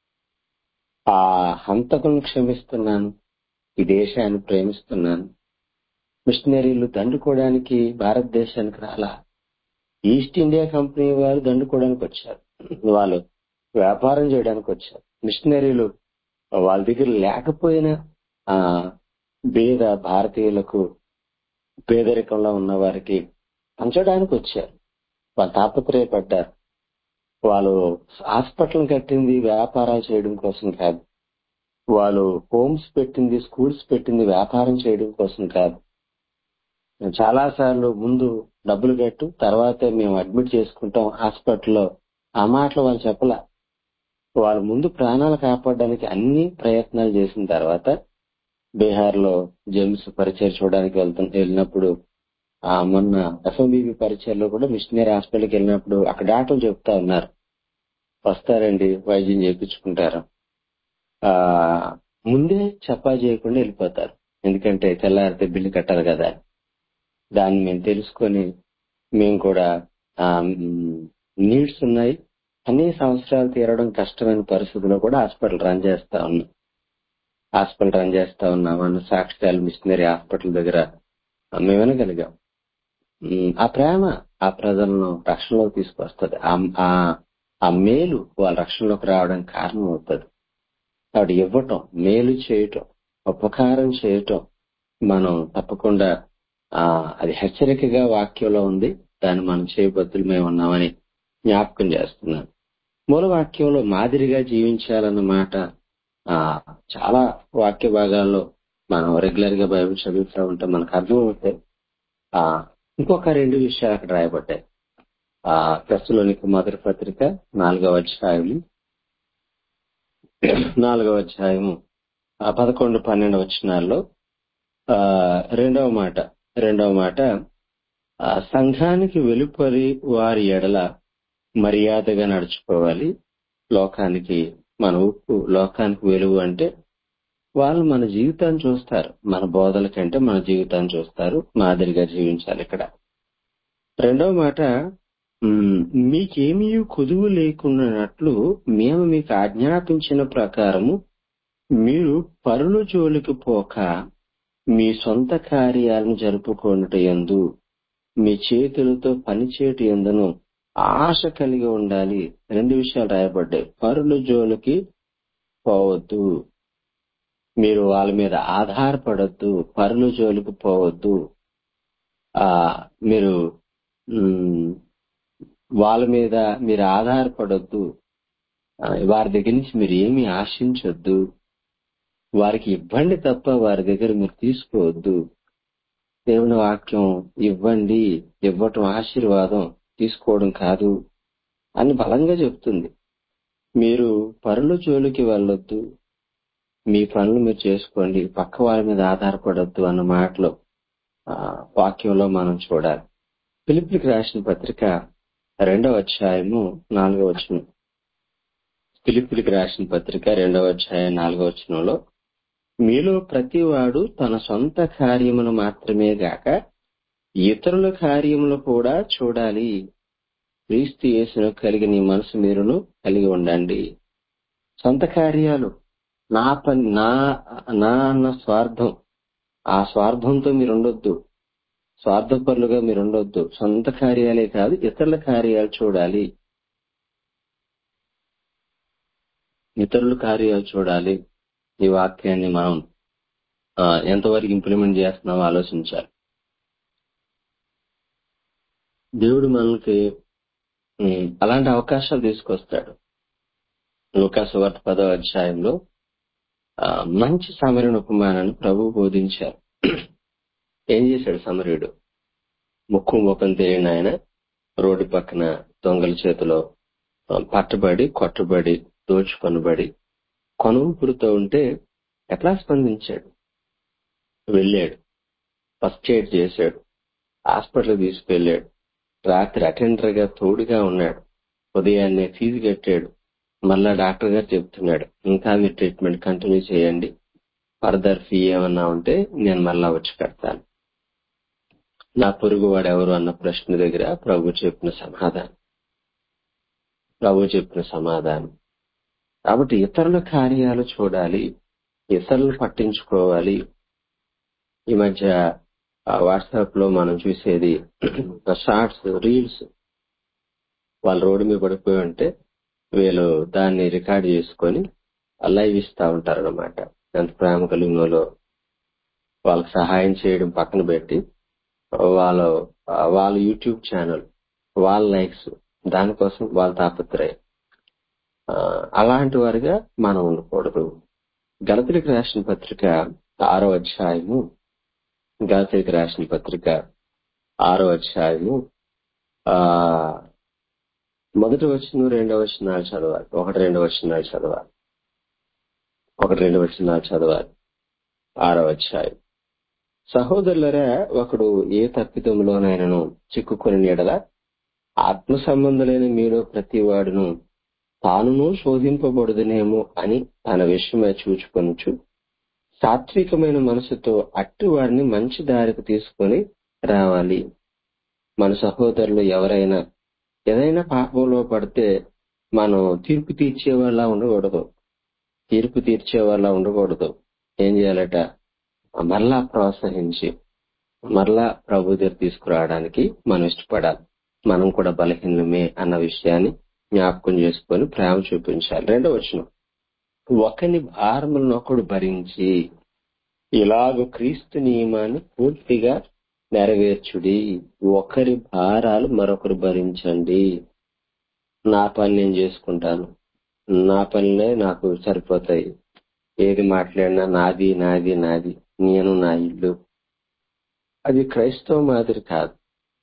ఆ హంతకులను క్షమిస్తున్నాను ఈ దేశాన్ని ప్రేమిస్తున్నాను మిషనరీలు దండుకోవడానికి భారతదేశానికి రాలా ఈస్ట్ ఇండియా కంపెనీ వారు దండుకోవడానికి వచ్చారు వాళ్ళు వ్యాపారం చేయడానికి వచ్చారు మిషనరీలు వాళ్ళ దగ్గర లేకపోయినా ఆ పేద భారతీయులకు పేదరికంలో ఉన్న వారికి పంచడానికి వచ్చారు వాళ్ళు తాపత్రయపడ్డారు వాళ్ళు హాస్పిటల్ కట్టింది వ్యాపారాలు చేయడం కోసం కాదు వాళ్ళు హోమ్స్ పెట్టింది స్కూల్స్ పెట్టింది వ్యాపారం చేయడం కోసం కాదు చాలా సార్లు ముందు డబ్బులు కట్టు తర్వాతే మేము అడ్మిట్ చేసుకుంటాం హాస్పిటల్లో ఆ మాటలు వాళ్ళు చెప్పలా వాళ్ళు ముందు ప్రాణాలు కాపాడడానికి అన్ని ప్రయత్నాలు చేసిన తర్వాత బీహార్ లో జేమ్స్ పరిచయం చూడడానికి వెళ్తు వెళ్ళినప్పుడు ఆ మొన్న ఎఫ్ఎంబీబీ పరిచయంలో కూడా మిషనరీ హాస్పిటల్కి వెళ్ళినప్పుడు అక్కడ డాక్టర్లు చెప్తా ఉన్నారు వస్తారండి వైద్యం చేయించుకుంటారు ఆ ముందే చెప్పా చేయకుండా వెళ్ళిపోతారు ఎందుకంటే తెల్లారితే బిల్లు కట్టాలి కదా దాన్ని మేము తెలుసుకొని మేము కూడా నీడ్స్ ఉన్నాయి అన్ని సంవత్సరాలు తీరడం కష్టమైన పరిస్థితుల్లో కూడా హాస్పిటల్ రన్ చేస్తా ఉన్నాం హాస్పిటల్ రన్ చేస్తా ఉన్నాం అన్న సాక్ష్యాలు మిషనరీ హాస్పిటల్ దగ్గర మేము వినగలిగాం ఉమ్, ఆ ప్రేమ ఆ ప్రజలను రక్షణలోకి తీసుకొస్తుంది ఆ- ఆ- ఆ మేలు వాళ్ళ రక్షణలోకి రావడానికి కారణం అవుతుంది కాబట్టి ఇవ్వటం మేలు చేయటం ఉపకారం చేయటం మనం తప్పకుండా ఆ అది హెచ్చరికగా వాక్యంలో ఉంది దాన్ని మనం చేయబద్దులు మేము ఉన్నామని జ్ఞాపకం చేస్తున్నాను మూల వాక్యంలో మాదిరిగా జీవించాలన్న మాట ఆ చాలా వాక్య భాగాల్లో మనం రెగ్యులర్ గా బైబిల్ చదువుతూ ఉంటే మనకు అర్థమవుతాయి ఆ ఇంకొక రెండు విషయాలు అక్కడ రాయబడ్డాయి ఆ ప్రస్తులోనికి మొదటి పత్రిక నాలుగవ అధ్యాయం నాలుగవ అధ్యాయము ఆ పదకొండు పన్నెండు వచనాల్లో ఆ రెండవ మాట రెండవ మాట ఆ సంఘానికి వెలుపలి వారి ఎడల మర్యాదగా నడుచుకోవాలి లోకానికి మన ఉప్పు లోకానికి వెలుగు అంటే వాళ్ళు మన జీవితాన్ని చూస్తారు మన బోధల కంటే మన జీవితాన్ని చూస్తారు మాదిరిగా జీవించాలి ఇక్కడ రెండవ మాట మ్, మీకేమీ కొదువు లేకున్నట్లు మేము మీకు ఆజ్ఞాపించిన ప్రకారము మీరు పరుల జోలికి పోక మీ సొంత కార్యాలను జరుపుకొనుట యందు మీ చేతులతో పనిచేయట ఎందును ఆశ కలిగి ఉండాలి రెండు విషయాలు రాయబడ్డాయి పరుల జోలికి పోవద్దు మీరు వాళ్ళ మీద ఆధారపడద్దు పరుల జోలికి పోవద్దు ఆ మీరు ఉమ్, వాళ్ళ మీద మీరు ఆధారపడొద్దు ఆ, వారి దగ్గర నుంచి మీరు ఏమీ ఆశించొద్దు వారికి ఇవ్వండి తప్ప వారి దగ్గర మీరు తీసుకోవద్దు దేవుని వాక్యం ఇవ్వండి ఇవ్వటం ఆశీర్వాదం తీసుకోవడం కాదు అని బలంగా చెప్తుంది మీరు పరుల జోలికి వెళ్ళొద్దు మీ పనులు మీరు చేసుకోండి పక్క వారి మీద ఆధారపడొద్దు అన్న మాటలో ఆ, వాక్యంలో మనం చూడాలి పిలిపిలికి రాసిన పత్రిక రెండవ అధ్యాయము నాలుగవ వచనం పిలిపిలికి రాసిన పత్రిక రెండవ అధ్యాయం నాలుగవ వచనంలో మీలో ప్రతివాడు తన సొంత కార్యమును మాత్రమే గాక ఇతరుల కార్యములు కూడా చూడాలి క్రీస్తు యేసును కలిగిన ఈ మనసు మీరును కలిగి ఉండండి సొంత కార్యాలు నా పని నా నా అన్న స్వార్థం ఆ స్వార్థంతో మీరు ఉండొద్దు స్వార్థపరులుగా మీరు ఉండొద్దు సొంత కార్యాలే కాదు ఇతరుల కార్యాలు చూడాలి ఇతరుల కార్యాలు చూడాలి ఈ వాక్యాన్ని మనం ఆ, ఎంతవరకు ఇంప్లిమెంట్ చేస్తున్నామో ఆలోచించాలి దేవుడు మనకి ఉమ్, అలాంటి అవకాశాలు తీసుకొస్తాడు లూకాసు వార్త పదో అధ్యాయంలో ఆ, మంచి సమరణ ఉపమానాన్ని ప్రభు బోధించారు ఏం చేశాడు సమరుడు ముక్కు ముఖం తెలియని ఆయన రోడ్డు పక్కన దొంగల చేతిలో ఆ, పట్టబడి కొట్టబడి దోచుకొనబడి కొనుపురుతో ఉంటే ఎట్లా స్పందించాడు వెళ్ళాడు ఫస్ట్ ఎయిడ్ చేశాడు హాస్పిటల్ తీసుకెళ్ళాడు రాత్రి అటెండర్ గా తోడుగా ఉన్నాడు ఉదయాన్నే ఫీజు కట్టాడు మళ్ళా డాక్టర్ గారు చెప్తున్నాడు ఇంకా మీరు ట్రీట్మెంట్ కంటిన్యూ చేయండి ఫర్దర్ ఫీ ఏమన్నా ఉంటే నేను మళ్ళా వచ్చి కడతాను నా పొరుగు వాడు ఎవరు అన్న ప్రశ్న దగ్గర ప్రభు చెప్పిన సమాధానం ప్రభు చెప్పిన సమాధానం కాబట్టి ఇతరుల కార్యాలు చూడాలి ఇతరులు పట్టించుకోవాలి ఈ మధ్య వాట్సాప్ లో మనం చూసేది షార్ట్స్ రీల్స్ వాళ్ళు రోడ్డు మీద పడిపోయి ఉంటే వీళ్ళు దాన్ని రికార్డ్ చేసుకొని లైవ్ ఇస్తా ఉంటారు అనమాట ఎంత ప్రేమ కలిగినలో వాళ్ళకి సహాయం చేయడం పక్కన పెట్టి వాళ్ళ వాళ్ళ యూట్యూబ్ ఛానల్ వాళ్ళ లైక్స్ దానికోసం వాళ్ళ తాపత్రయం ఆ, అలాంటి వారిగా మనం ఉండకూడదు గలతులకు రాసిన పత్రిక ఆరో అధ్యాయము గలతులకు రాసిన పత్రిక ఆరో అధ్యాయము ఆ మొదటి వచ్చిన రెండవ వచనాలు చదవాలి ఒకటి రెండు వచనాలు చదవాలి ఒకటి రెండు వచనాలు చదవాలి ఆరో అధ్యాయం సహోదరులరా ఒకడు ఏ తప్పిదంలోనైనను చిక్కుకొని ఎడల ఆత్మ సంబంధులైన మీలో ప్రతి వాడును తానును శోధింపబడుదునేమో అని తన విషయమై చూచుకొనుచు సాత్వికమైన మనసుతో అట్టి వారిని మంచి దారికి తీసుకొని రావాలి మన సహోదరులు ఎవరైనా ఏదైనా పాపంలో పడితే మనం తీర్పు తీర్చే వాళ్ళ ఉండకూడదు తీర్పు తీర్చే వాళ్ళ ఉండకూడదు ఏం చేయాలట మరలా ప్రోత్సహించి మరలా ప్రభు దగ్గర తీసుకురావడానికి మనం ఇష్టపడాలి మనం కూడా బలహీనమే అన్న విషయాన్ని జ్ఞాపకం చేసుకొని ప్రేమ చూపించాలి రెండో వచనం ఒకని భారములను ఒకడు భరించి ఇలాగ క్రీస్తు నియమాన్ని పూర్తిగా నెరవేర్చుడి ఒకరి భారాలు మరొకరు భరించండి నా పని నేను చేసుకుంటాను నా పనిలే నాకు సరిపోతాయి ఏది మాట్లాడినా నాది నాది నాది నేను నా ఇల్లు అది క్రైస్తవ మాదిరి కాదు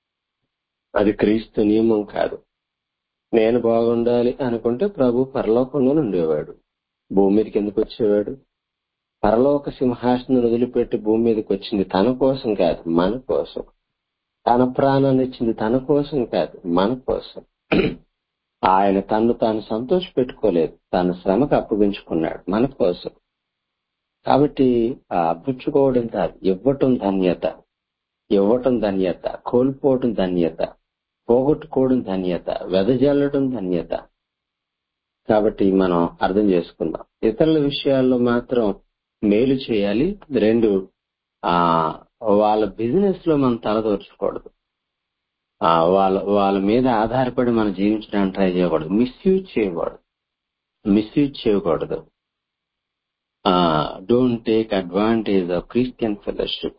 అది క్రీస్తు నియమం కాదు నేను బాగుండాలి అనుకుంటే ప్రభు పరలోకంలోనే ఉండేవాడు భూమి మీదకి ఎందుకు వచ్చేవాడు పరలోక సింహాసనం వదిలిపెట్టి భూమి మీదకి వచ్చింది తన కోసం కాదు మన కోసం తన ప్రాణాన్ని ఇచ్చింది తన కోసం కాదు మన కోసం ఆయన తను తాను సంతోష పెట్టుకోలేదు తన శ్రమకు అప్పగించుకున్నాడు మన కోసం కాబట్టి ఆ పుచ్చుకోవడం కాదు ఇవ్వటం ధన్యత ఇవ్వటం ధన్యత కోల్పోవటం ధన్యత పోగొట్టుకోవడం ధన్యత వెదజల్లడం ధన్యత కాబట్టి మనం అర్థం చేసుకుందాం ఇతరుల విషయాల్లో మాత్రం మేలు చేయాలి రెండు ఆ వాళ్ళ బిజినెస్ లో మనం తలదోర్చకూడదు ఆ వాళ్ళ వాళ్ళ మీద ఆధారపడి మనం జీవించడానికి ట్రై చేయకూడదు మిస్యూజ్ చేయకూడదు మిస్యూజ్ చేయకూడదు don't take advantage of Christian fellowship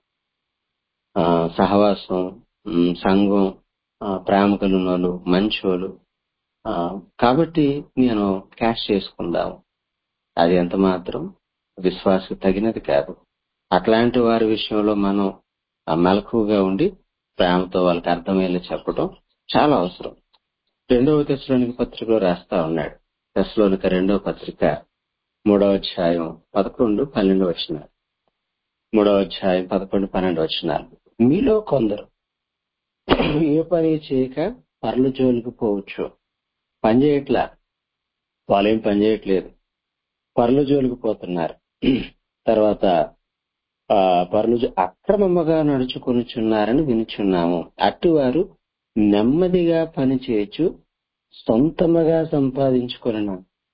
సహవాసం ఉమ్, సంఘం ఆ, ప్రేమ కలిగిన వాళ్ళు మంచోళ్ళు ఆ, కాబట్టి నేను క్యాష్ చేసుకుందాం అది ఎంత మాత్రం విశ్వాసకు తగినది కాదు అట్లాంటి వారి విషయంలో మనం ఆ, మెలకువగా ఉండి ప్రేమతో వాళ్ళకి అర్థమయ్యేలా చెప్పడం చాలా అవసరం రెండవ తెశలోనికి పత్రికలో రాస్తా ఉన్నాడు తెశలోనిక రెండవ పత్రిక మూడవ అధ్యాయం పదకొండు పన్నెండు వచ్చినారు మూడవ అధ్యాయం పదకొండు పన్నెండు వచ్చినారు మీలో కొందరు ఏ పని చేయక పర్ల జోలికి పోవచ్చు పని చేయట్లా వాళ్ళేం పని చేయట్లేదు పర్ల జోలికి పోతున్నారు తర్వాత ఆ పర్లు జో- అక్రమముగా నడుచుకొనుచున్నారని వినుచున్నాము అట్టువారు నెమ్మదిగా పని చేయొచ్చు సొంతముగా సంపాదించుకొనను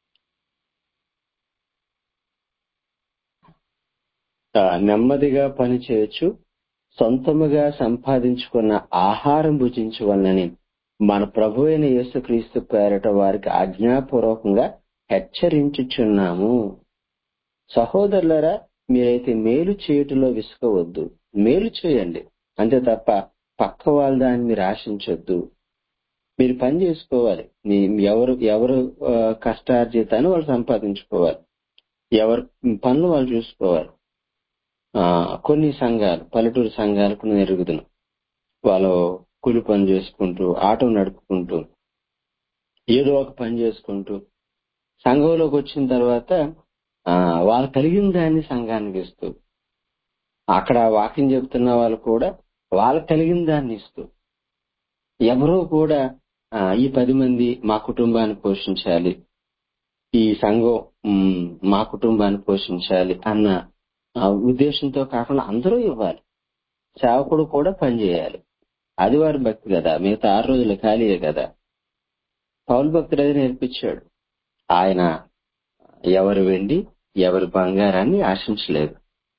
ఆ, నెమ్మదిగా పని చేయొచ్చు సొంతముగా సంపాదించుకున్న ఆహారం భుజించవలనని మన ప్రభు అయిన యేసుక్రీస్తు పేరట వారికి ఆజ్ఞాపూర్వకంగా హెచ్చరించుచున్నాము సహోదరులరా మీరైతే మేలు చేయుటలో విసుకవద్దు మేలు చేయండి అంతే తప్ప పక్క వాళ్ళ దాన్ని మీరు ఆశించొద్దు మీరు పని చేసుకోవాలి మీ ఎవరు ఎవరు ఆ, కష్టార్జితాన్ని వాళ్ళు సంపాదించుకోవాలి ఎవరు పనులు వాళ్ళు చూసుకోవాలి ఆ, కొన్ని సంఘాలు పల్లెటూరు సంఘాలకు నేను ఎరుగుదును వాళ్ళు కూలి పని చేసుకుంటూ ఆటో నడుపుకుంటూ ఏదో ఒక పని చేసుకుంటూ సంఘంలోకి వచ్చిన తర్వాత ఆ, వాళ్ళు కలిగిన దాన్ని సంఘానికి ఇస్తూ అక్కడ వాక్యం చెప్తున్న వాళ్ళు కూడా వాళ్ళకి కలిగిన దాన్ని ఇస్తూ ఎవరో కూడా ఆ, ఈ పది మంది మా కుటుంబాన్ని పోషించాలి ఈ సంఘం మ్, మా కుటుంబాన్ని పోషించాలి అన్న ఆ, ఉద్దేశంతో కాకుండా అందరూ ఇవ్వాలి సేవకుడు కూడా పనిచేయాలి ఆదివారం భక్తి కదా మిగతా ఆరు రోజులు ఖాళీయే కదా పౌలు భక్తుడు అది నేర్పించాడు ఆయన ఎవరి వెండి ఎవరి బంగారాన్ని ఆశించలేదు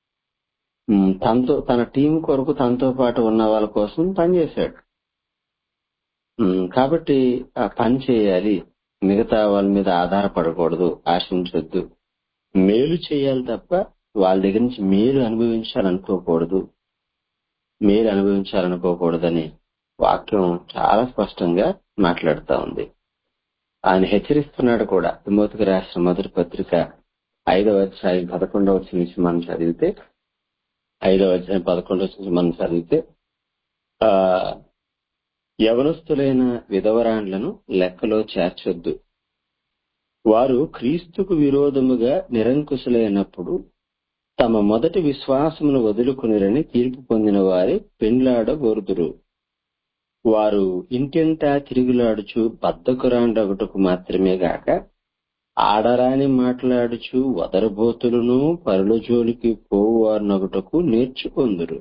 మ్, తనతో తన టీం కొరకు తనతో పాటు ఉన్న వాళ్ళ కోసం పనిచేశాడు మ్, కాబట్టి ఆ పని చేయాలి మిగతా వాళ్ళ మీద ఆధారపడకూడదు ఆశించొద్దు మేలు చేయాలి తప్ప వాళ్ళ దగ్గర నుంచి మేలు అనుభవించాలనుకోకూడదు మేలు అనుభవించాలనుకోకూడదని వాక్యం చాలా స్పష్టంగా మాట్లాడుతా ఉంది ఆయన హెచ్చరిస్తున్నాడు కూడా తిమోతికి రాసిన మొదటి పత్రిక ఐదవ అధ్యాయం పదకొండవ వచ్చిన నుంచి మనం చదివితే ఐదవ అధ్యాయం పదకొండవ వచ్చిన నుంచి మనం చదివితే ఆ యవనస్తులైన విధవరాండ్లను లెక్కలో చేర్చొద్దు వారు క్రీస్తుకు విరోధముగా నిరంకుశులైనప్పుడు తమ మొదటి విశ్వాసమును వదులుకునిరని తీర్పు పొందిన వారి పెండ్లాడగోరుదురు వారు ఇంటింటా తిరుగులాడుచు బద్దకురాండగుటకు మాత్రమే గాక ఆడరాని మాట్లాడుచు వదరబోతులను పరుల జోలికి పోవువారునగుటకు నేర్చుకొందురు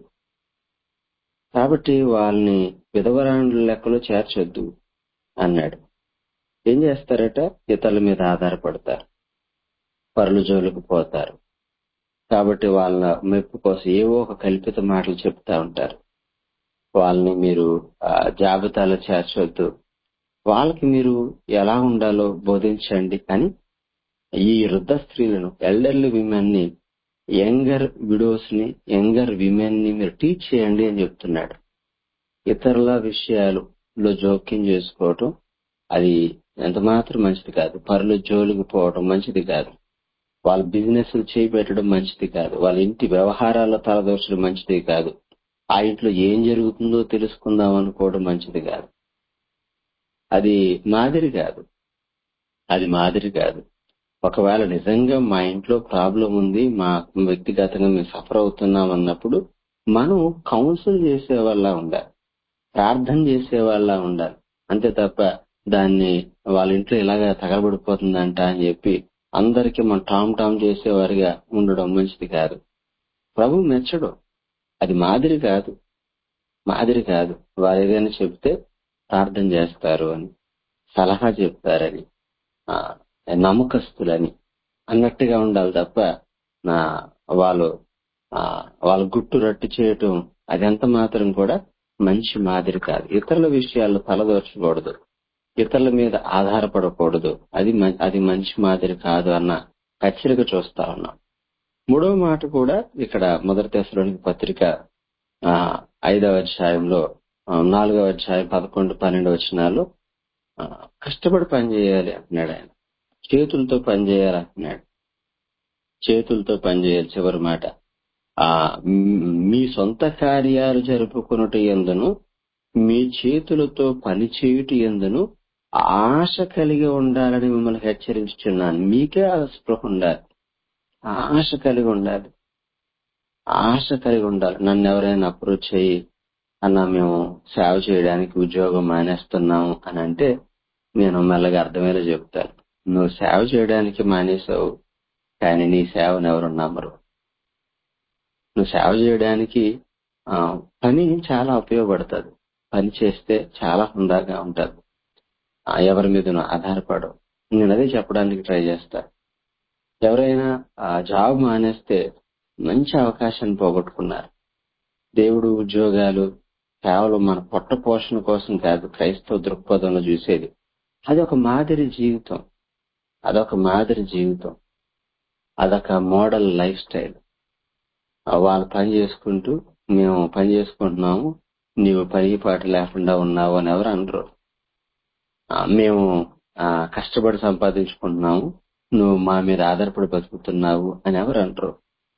కాబట్టి వాళ్ళని విధవరాండ్ల లెక్కలో చేర్చొద్దు అన్నాడు ఏం చేస్తారట ఇతరుల మీద ఆధారపడతారు పరుల జోలికి పోతారు కాబట్టి వాళ్ళ మెప్పు కోసం ఏవో ఒక కల్పిత మాటలు చెప్తా ఉంటారు వాళ్ళని మీరు ఆ, జాబితాలో చేర్చొద్దు వాళ్ళకి మీరు ఎలా ఉండాలో బోధించండి అని ఈ వృద్ధ స్త్రీలను ఎల్డర్లీ విమెన్ ని యంగర్ విడోస్ ని యంగర్ విమెన్ ని మీరు టీచ్ చేయండి అని చెప్తున్నాడు ఇతరుల విషయాలలో జోక్యం చేసుకోవటం అది ఎంత మాత్రం మంచిది కాదు పరుల జోలికి పోవడం మంచిది కాదు వాళ్ళ బిజినెస్ చేపెట్టడం మంచిది కాదు వాళ్ళ ఇంటి వ్యవహారాల్లో తలదోచడం మంచిది కాదు ఆ ఇంట్లో ఏం జరుగుతుందో తెలుసుకుందాం అనుకోవడం మంచిది కాదు అది మాదిరి కాదు అది మాదిరి కాదు ఒకవేళ నిజంగా మా ఇంట్లో ప్రాబ్లం ఉంది మా వ్యక్తిగతంగా మేము సఫర్ అవుతున్నాం అన్నప్పుడు మనం కౌన్సిల్ చేసే వాళ్ళ ఉండాలి ప్రార్థన చేసే వాళ్ళ ఉండాలి అంతే తప్ప దాన్ని వాళ్ళ ఇంట్లో ఇలాగా తగలబడిపోతుందంట అని చెప్పి అందరికీ మనం టామ్ టామ్ చేసేవారిగా ఉండడం మంచిది కాదు ప్రభు మెచ్చడు అది మాదిరి కాదు మాదిరి కాదు వారు ఏదైనా చెప్తే ప్రార్థన చేస్తారు అని సలహా చెప్తారని ఆ, నమ్మకస్తులని అన్నట్టుగా ఉండాలి తప్ప నా వాళ్ళు ఆ, వాళ్ళ గుట్టు రట్టు చేయటం అదంత మాత్రం కూడా మంచి మాదిరి కాదు ఇతరుల విషయాల్లో తలదోర్చకూడదు ఇతరుల మీద ఆధారపడకూడదు అది మ- అది మంచి మాదిరి కాదు అన్న హెచ్చరిక చూస్తా ఉన్నాం మూడవ మాట కూడా ఇక్కడ మొదటి దశలోని పత్రిక ఆ, ఐదవ అధ్యాయంలో ఆ, నాలుగవ అధ్యాయం పదకొండు పన్నెండు వచనాలు ఆ, కష్టపడి పని చేయాలి అంటున్నాడు ఆయన చేతులతో పని చేయాలి అంటున్నాడు చేతులతో పని చేయాలి చివరి మాట ఆ మ్, మీ సొంత కార్యాలు జరుపుకున్నట ఎందును మీ చేతులతో పని చేయుట ఎందును ఆశ కలిగి ఉండాలని మిమ్మల్ని హెచ్చరించుచున్నాను మీకే ఆ స్పృహ ఉండాలి ఆశ కలిగి ఉండాలి ఆశ కలిగి ఉండాలి నన్ను ఎవరైనా అప్రోచ్ చేయి అన్న మేము సేవ చేయడానికి ఉద్యోగం మానేస్తున్నాము అని అంటే నేను మెల్లగా అర్థమయ్యేలా చెప్తాను నువ్వు సేవ చేయడానికి మానేసావు కానీ నీ సేవను ఎవరు నమ్మరు నువ్వు సేవ చేయడానికి ఆ, పని చాలా ఉపయోగపడుతుంది పని చేస్తే చాలా హుందాగా ఉంటుంది ఆ, ఎవరి మీద ఆధారపడవు నేను అదే చెప్పడానికి ట్రై చేస్తా ఎవరైనా ఆ జాబ్ మానేస్తే మంచి అవకాశాన్ని పోగొట్టుకున్నారు దేవుడు ఉద్యోగాలు కేవలం మన పొట్ట పోషణ కోసం కాదు క్రైస్తవ దృక్పథంలో చూసేది అదొక మాదిరి జీవితం అదొక మాదిరి జీవితం అదొక మోడల్ లైఫ్ స్టైల్ ఆ వాళ్ళు పని చేసుకుంటూ మేము పని చేసుకుంటున్నాము నీవు పని పాట లేకుండా ఉన్నావు అని ఎవరు అనరు ఆ, మేము ఆ, కష్టపడి సంపాదించుకుంటున్నాము నువ్వు మా మీద ఆధారపడి బతుకుతున్నావు అని ఎవరు అంటారు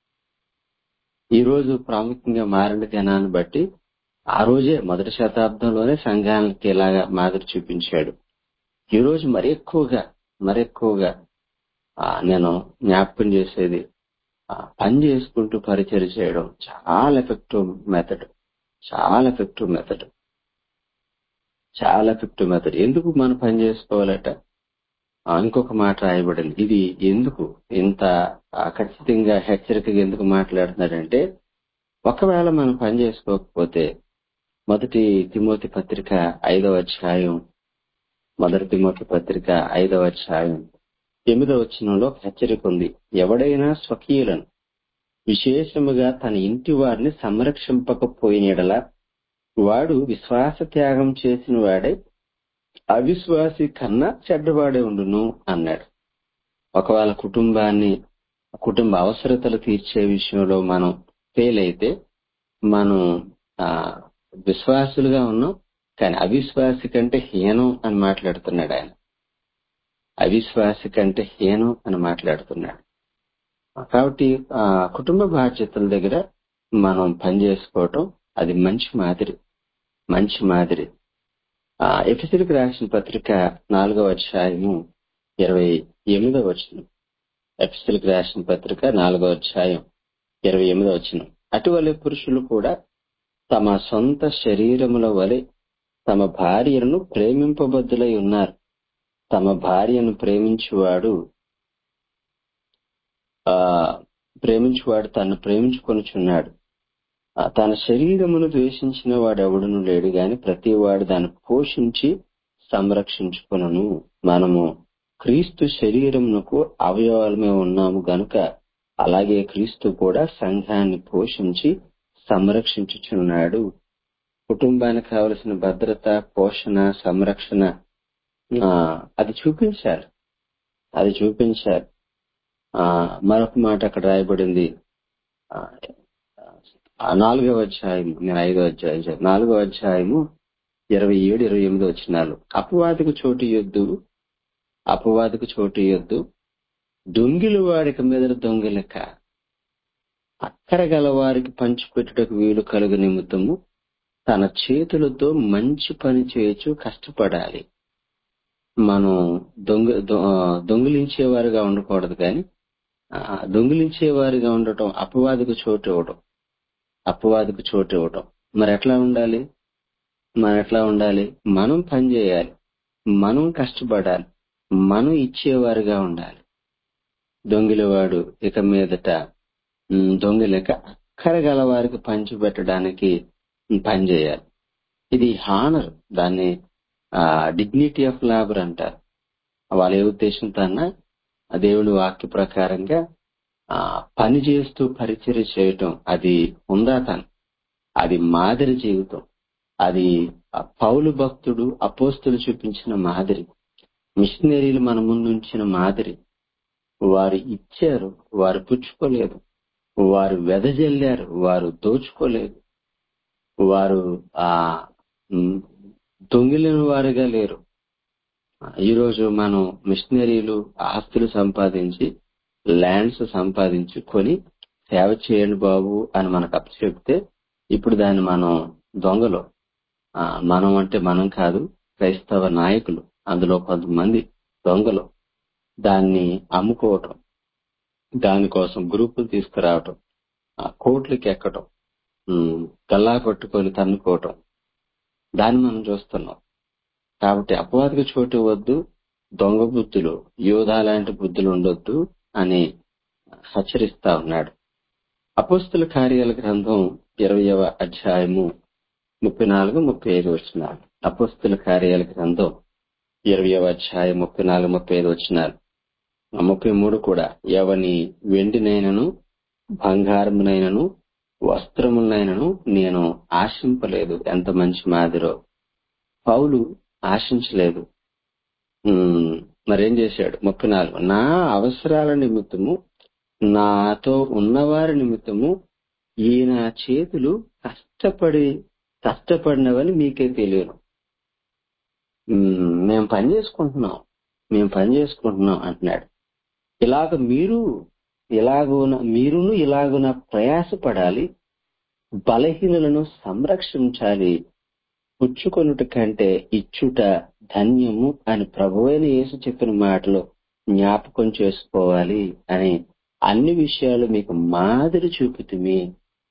ఈ రోజు ప్రాముఖ్యంగా మారిన దినాన్ని బట్టి ఆ రోజే మొదటి శతాబ్దంలోనే సంఘానికి ఇలాగా మాదిరి చూపించాడు ఈ రోజు మరి ఎక్కువగా మరి ఎక్కువగా ఆ, నేను జ్ఞాపకం చేసేది ఆ, పని చేసుకుంటూ పరిచయం చేయడం చాలా ఎఫెక్టివ్ మెథడ్ చాలా ఎఫెక్టివ్ మెథడ్ చాలా ఎఫెక్టివ్ మెథడ్ ఎందుకు మనం పని చేసుకోవాలట ఆ, ఇంకొక మాట రాయబడింది ఇది ఎందుకు ఇంత ఆ, ఖచ్చితంగా హెచ్చరికగా ఎందుకు మాట్లాడుతున్నారంటే ఒకవేళ మనం పని చేసుకోకపోతే మొదటి తిమోతి పత్రిక ఐదవ అధ్యాయం మొదటి తిమోతి పత్రిక ఐదవ అధ్యాయం ఎనిమిదవ వచనంలో ఒక హెచ్చరిక ఉంది ఎవడైనా స్వకీయులను విశేషముగా తన ఇంటి వారిని సంరక్షింపకపోయినడల వాడు విశ్వాస త్యాగం చేసిన వాడే అవిశ్వాసి కన్నా చెడ్డవాడే ఉండును అన్నాడు ఒకవేళ కుటుంబాన్ని కుటుంబ అవసరతలు తీర్చే విషయంలో మనం ఫెయిల్ అయితే మనం ఆ, విశ్వాసులుగా ఉన్నాం కానీ అవిశ్వాసి కంటే హీనం అని మాట్లాడుతున్నాడు ఆయన అవిశ్వాసి కంటే హీనం అని మాట్లాడుతున్నాడు కాబట్టి ఆ కుటుంబ బాధ్యతల దగ్గర మనం పని చేసుకోవటం అది మంచి మాదిరి మంచి మాదిరి ఆ ఎఫ్ఎస్సీలకు రాసిన పత్రిక నాలుగవ అధ్యాయము ఇరవై ఎనిమిదవ వచనం ఎఫ్ఎస్సీలకు రాసిన పత్రిక నాలుగవ అధ్యాయం ఇరవై ఎనిమిదవ వచనం అటువలే పురుషులు కూడా తమ సొంత శరీరముల వలె తమ భార్యను ప్రేమింపబద్దులై ఉన్నారు తమ భార్యను ప్రేమించువాడు ఆ ప్రేమించువాడు తను ప్రేమించుకొనుచున్నాడు ఆ, తన శరీరమును ద్వేషించిన వాడెవడును లేడు గాని ప్రతి వాడు దాన్ని పోషించి సంరక్షించుకొనను మనము క్రీస్తు శరీరమునకు అవయవాలమే ఉన్నాము గనుక అలాగే క్రీస్తు కూడా సంఘాన్ని పోషించి సంరక్షించుచున్నాడు కుటుంబానికి కావలసిన భద్రత పోషణ సంరక్షణ ఆ, అది చూపించాలి అది చూపించాలి ఆ, మరొక మాట అక్కడ రాయబడింది ఆ, ఆ నాలుగవ అధ్యాయం నేను ఐదో అధ్యాయం చదివాను. నాలుగవ అధ్యాయము ఇరవై ఏడు ఇరవై ఎనిమిది వచ్చినాలు అపవాదికి చోటు యొద్దు అపవాదికి చోటు యొద్దు దొంగిలు వాడికి మీద దొంగిలక అక్కర గల వారికి పంచిపెట్టుటకు వీలు కలుగు నిమిత్తము తన చేతులతో మంచి పని చేయొచ్చు కష్టపడాలి మనం దొంగ దొ- ఆ, దొంగిలించేవారుగా ఉండకూడదు కానీ ఆ, దొంగిలించేవారుగా ఉండటం అపవాదికి చోటు ఇవ్వడం అపవాదికి చోటు ఇవ్వడం మరి ఎట్లా ఉండాలి మనం ఎట్లా ఉండాలి మనం పని చేయాలి మనం కష్టపడాలి మనం ఇచ్చేవారుగా ఉండాలి దొంగిలవాడు ఇక మీదట ఉమ్, దొంగిలక అక్కరగల వారికి పంచి పెట్టడానికి పని చేయాలి ఇది హానర్ దాన్ని డిగ్నిటీ ఆఫ్ లేబర్ అంటారు వాళ్ళ ఏ ఉద్దేశంతో అన్నా ఆ దేవుని వాక్య ప్రకారంగా ఆ పని చేస్తూ పరిచర్య చేయటం అది ఉందాతనం అది మాదిరి జీవితం అది ఆ పౌలు భక్తుడు అపోస్తులు చూపించిన మాదిరి మిషనరీలు మన ముందుంచిన మాదిరి వారు ఇచ్చారు వారు పుచ్చుకోలేదు వారు వెదజల్లారు వారు దోచుకోలేదు వారు ఆ ఉమ్, దొంగిలిన వారుగా లేరు ఈరోజు మనం మిషనరీలు ఆస్తులు సంపాదించి ల్యాండ్స్ సంపాదించి కొని సేవ చేయండి బాబు అని మనకు అప్పచెప్తే ఇప్పుడు దాన్ని మనం దొంగలు ఆ, మనం అంటే మనం కాదు క్రైస్తవ నాయకులు అందులో కొంతమంది దొంగలు దాన్ని అమ్ముకోవటం దానికోసం గ్రూపులు తీసుకురావటం ఆ కోట్లకి ఎక్కటం ఉమ్, గల్లా పట్టుకొని తన్నుకోవటం దాన్ని మనం చూస్తున్నాం కాబట్టి అపవాదికి చోటు ఇవ్వద్దు దొంగ బుద్ధులు యోధా లాంటి బుద్ధులు ఉండొద్దు అని హెచ్చరిస్తా ఉన్నాడు అపోస్తుల కార్యాల గ్రంథం ఇరవయవ అధ్యాయము ముప్పై నాలుగు ముప్పై ఐదు వచ్చినారు అపోస్తుల కార్యాల గ్రంథం ఇరవయవ అధ్యాయం ముప్పై నాలుగు ముప్పై ఐదు వచ్చినారు ముప్పై మూడు కూడా ఎవని వెండినైనను బంగారమునైనను వస్త్రములైనను నేను ఆశింపలేదు ఎంత మంచి మాదిరో పౌలు ఆశించలేదు ఉమ్, మరేం చేశాడు ముప్పై నాలుగు నా అవసరాల నిమిత్తము నాతో ఉన్నవారి నిమిత్తము ఈయన చేతులు కష్టపడి కష్టపడినవని మీకే తెలియను ఉమ్, మేము పని చేసుకుంటున్నాం మేము పని చేసుకుంటున్నాం అంటున్నాడు ఇలాగ మీరు ఇలాగున మీరును ఇలాగున ప్రయాసపడాలి బలహీనులను సంరక్షించాలి పుచ్చుకొనుట కంటే ఇచ్చుట ధన్యము అని ప్రభువైన యేసు చెప్పిన మాటలు జ్ఞాపకం చేసుకోవాలి అని అన్ని విషయాలు మీకు మాదిరి చూపుతుమి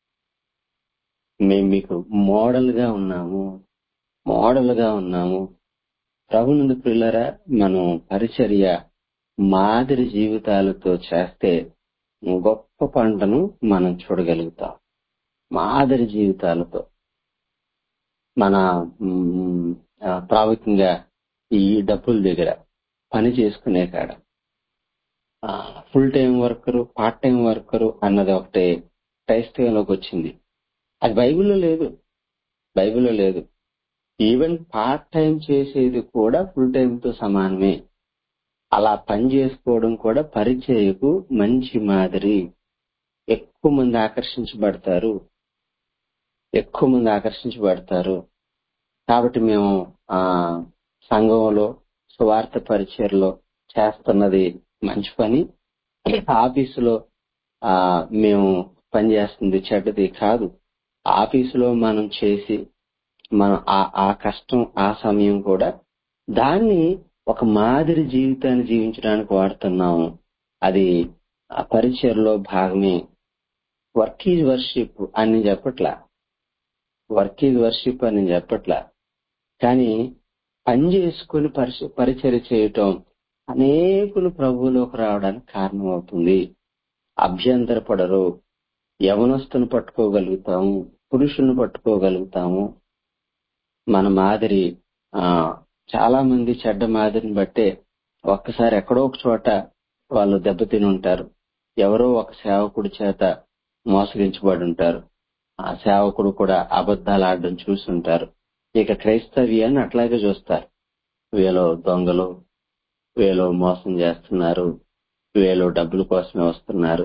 మేము మీకు మోడల్ గా ఉన్నాము మోడల్ గా ఉన్నాము ప్రభునందు పిల్లరా మనం పరిచర్య మాదిరి జీవితాలతో చేస్తే గొప్ప పంటను మనం చూడగలుగుతాం మాదిరి జీవితాలతో మన మ్, ఆ, ప్రాముఖ్యంగా ఈ డబ్బుల దగ్గర పని చేసుకునే కాడ full time worker part time worker అన్నది ఒకటే క్రైస్తవంలోకి వచ్చింది అది బైబిల్లో లేదు బైబిల్లో లేదు ఈవెన్ పార్ట్ టైం చేసేది కూడా ఫుల్ టైం తో సమానమే అలా పని చేసుకోవడం కూడా పరిచయకు మంచి మాదిరి ఎక్కువ మంది ఆకర్షించబడతారు ఎక్కువ మంది ఆకర్షించబడతారు కాబట్టి మేము ఆ సంఘంలో సువార్త పరిచయలో చేస్తున్నది మంచి పని ఆఫీసులో ఆ మేము పనిచేస్తుంది చెడ్డది కాదు ఆఫీసులో మనం చేసి మనం ఆ ఆ కష్టం ఆ సమయం కూడా దాన్ని ఒక మాదిరి జీవితాన్ని జీవించడానికి వాడుతున్నాము అది ఆ పరిచయలో భాగమే వర్క్ ఈజ్ వర్షిప్ అని నేను చెప్పట్లా వర్క్ ఈజ్ వర్షిప్ అని నేను చెప్పట్లా కానీ పని చేసుకుని పరిచ పరిచర్య చేయటం అనేకులు ప్రభువులోకి రావడానికి కారణం అవుతుంది అభ్యంతరపడరు యవనస్తుని పట్టుకోగలుగుతాము పురుషుని పట్టుకోగలుగుతాము మన మాదిరి ఆ చాలా మంది చెడ్డ మాదిరిని బట్టే ఒక్కసారి ఎక్కడో ఒక చోట వాళ్ళు దెబ్బతిని ఉంటారు ఎవరో ఒక సేవకుడి చేత మోసగించబడి ఉంటారు ఆ సేవకుడు కూడా అబద్ధాలు ఆడడం చూసుంటారు ఇక క్రైస్తవ్యాన్ని అట్లాగే చూస్తారు వీళ్ళు దొంగలు వీళ్ళు మోసం చేస్తున్నారు వీళ్ళు డబ్బుల కోసమే వస్తున్నారు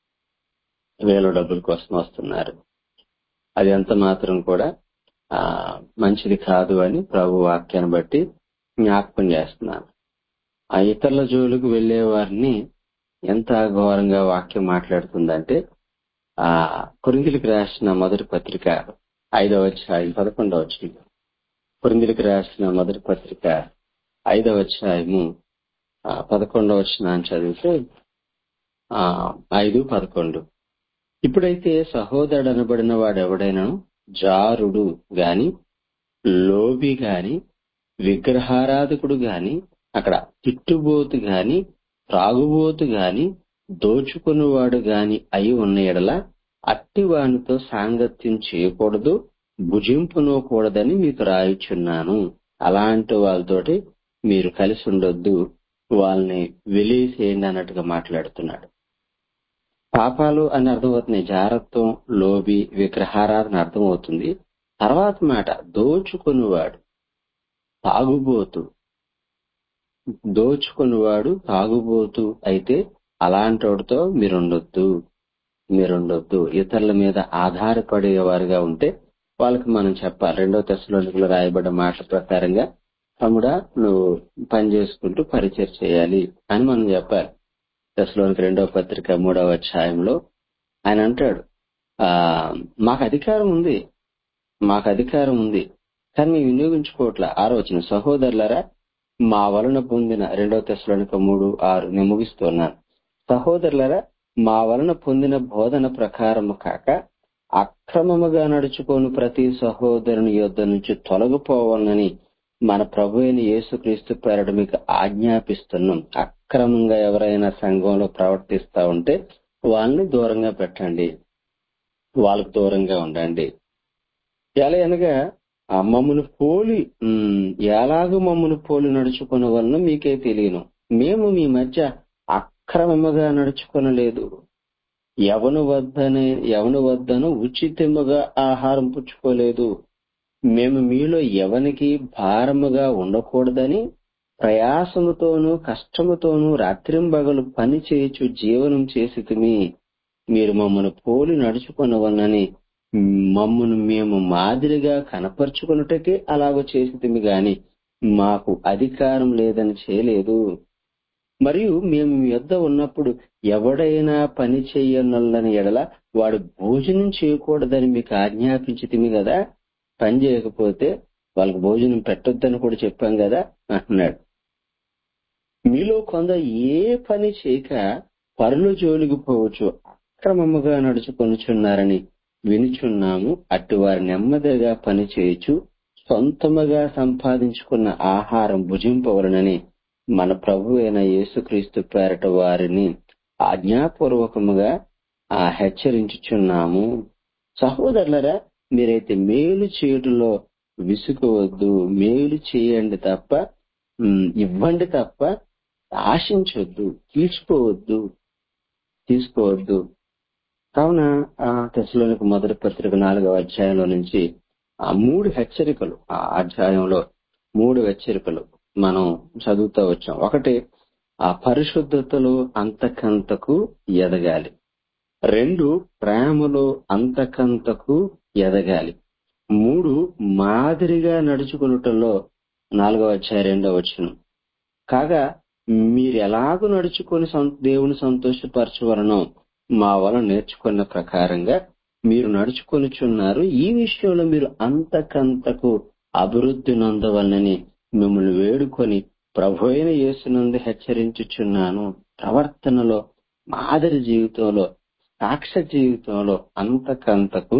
వీళ్ళు డబ్బుల కోసం వస్తున్నారు అది ఎంత మాత్రం కూడా ఆ మంచిది కాదు అని ప్రభు వాక్యాన్ని బట్టి జ్ఞాపకం చేస్తున్నాను ఆ ఇతరుల జోలికి వెళ్లే వారిని ఎంత ఘోరంగా వాక్యం మాట్లాడుతుందంటే ఆ కొరింగిలికి రాసిన మొదటి పత్రిక ఐదవ అధ్యాయం పదకొండవ వచ్చిన కొరింగిలికి రాసిన మొదటి పత్రిక ఐదవ అధ్యాయము ఆ, పదకొండవ వచ్చిన చదివితే ఆ ఐదు పదకొండు ఇప్పుడైతే సహోదరుడు అనబడిన వాడెవడైనా జారుడు గాని లోబి గాని విగ్రహారాధకుడు గాని అక్కడ తిట్టుబోతు గాని త్రాగుబోతు గాని దోచుకునేవాడు గాని అయి ఉన్న ఎడల అట్టి వానితో సాంగత్యం చేయకూడదు భుజింపునకూడదని మీకు రాయిచున్నాను అలాంటి వాళ్ళతోటి మీరు కలిసి ఉండొద్దు వాళ్ళని వెలిసేయండి అన్నట్టుగా మాట్లాడుతున్నాడు పాపాలు అని అర్థమవుతుంది జారత్వం లోబి విగ్రహారాధన అర్థమవుతుంది తర్వాత మాట దోచుకునివాడు తాగుబోతు దోచుకునివాడు తాగుబోతు అయితే అలాంటోడితో మీరుండొద్దు మీరుండొద్దు ఇతరుల మీద ఆధారపడేవారుగా ఉంటే వాళ్ళకి మనం చెప్పాలి రెండో దశలో రాయబడ్డ మాట ప్రకారంగా తమ్ముడా నువ్వు పని చేసుకుంటూ పరిచయం చేయాలి అని మనం చెప్పాలి దశలోనికి రెండవ పత్రిక మూడవ అధ్యాయంలో ఆయన అంటాడు ఆ మాకు అధికారం ఉంది మాకు అధికారం ఉంది కానీ మేము వినియోగించుకోవట్లే ఆలోచన సహోదరులరా మా వలన పొందిన రెండవ దశలోనిక మూడు ఆరు నేను ముగిస్తున్నాను సహోదరులరా మా వలన పొందిన బోధన ప్రకారము కాక అక్రమముగా నడుచుకోని ప్రతి సహోదరుని యొద్ద నుంచి తొలగిపోవాలని మన ప్రభు అయిన యేసుక్రీస్తు పేరట మీకు ఆజ్ఞాపిస్తున్నాం అక్రమంగా ఎవరైనా సంఘంలో ప్రవర్తిస్తా ఉంటే వాళ్ళని దూరంగా పెట్టండి వాళ్ళకు దూరంగా ఉండండి ఎలా అనగా ఆ మమ్మను పోలి ఉమ్, ఎలాగూ మమ్మను పోలి నడుచుకున్న వలన మీకే తెలియను మేము మీ మధ్య అక్రమముగా నడుచుకొనలేదు ఎవను వద్దనే ఎవను వద్దను ఉచితముగా ఆహారం పుచ్చుకోలేదు మేము మీలో ఎవనికి భారముగా ఉండకూడదని ప్రయాసముతోనూ కష్టముతోనూ రాత్రింబగలు పని చేయుచు జీవనం చేసితిమి మీరు మమ్మను పోలి నడుచుకొనవలనని మమ్మను మేము మాదిరిగా కనపరుచుకున్నటకే అలాగ చేసితిమి గాని మాకు అధికారం లేదని చేయలేదు మరియు మేము మీ యొద్ద ఉన్నప్పుడు ఎవడైనా పని చేయనల్లని ఎడల వాడు భోజనం చేయకూడదని మీకు ఆజ్ఞాపించితిమి కదా పని చేయకపోతే వాళ్ళకి భోజనం పెట్టొద్దని కూడా చెప్పాం కదా అంటున్నాడు మీలో కొందరు ఏ పని చేయక పరుల జోలికి పోవచ్చు అక్రమముగా నడుచుకొనుచున్నారని వినుచున్నాము అటు వారి నెమ్మదిగా పని చేయొచ్చు సొంతముగా సంపాదించుకున్న ఆహారం భుజింపవలనని మన ప్రభు అయిన యేసుక్రీస్తు పేరట వారిని ఆజ్ఞాపూర్వకముగా ఆ హెచ్చరించుచున్నాము సహోదరులరా మీరైతే మేలు చేయటంలో విసుకోవద్దు మేలు చేయండి తప్ప ఉమ్, ఇవ్వండి తప్ప ఆశించొద్దు తీసుకోవద్దు తీసుకోవద్దు కావున ఆ దశలోనికి మొదటి పత్రిక నాలుగవ అధ్యాయంలో నుంచి ఆ మూడు హెచ్చరికలు ఆ అధ్యాయంలో మూడు హెచ్చరికలు మనం చదువుతూ వచ్చాం ఒకటి ఆ పరిశుద్ధతలో అంతకంతకు ఎదగాలి రెండు ప్రేమలో అంతకంతకు ఎదగాలి మూడు మాదిరిగా నడుచుకున్నటంలో నాలుగవ అధ్యాయ రెండవ వచ్చును కాగా మీరు ఎలాగూ నడుచుకొని సం- దేవుని సంతోషపరచవలనో మా వలన నేర్చుకున్న ప్రకారంగా మీరు నడుచుకొనిచున్నారు ఈ విషయంలో మీరు అంతకంతకు అభివృద్ధి నొందవలనని మిమ్మల్ని వేడుకొని ప్రభు అయిన యేసునందు హెచ్చరించుచున్నాను ప్రవర్తనలో మాదిరి జీవితంలో సాక్ష్య జీవితంలో అంతకంతకు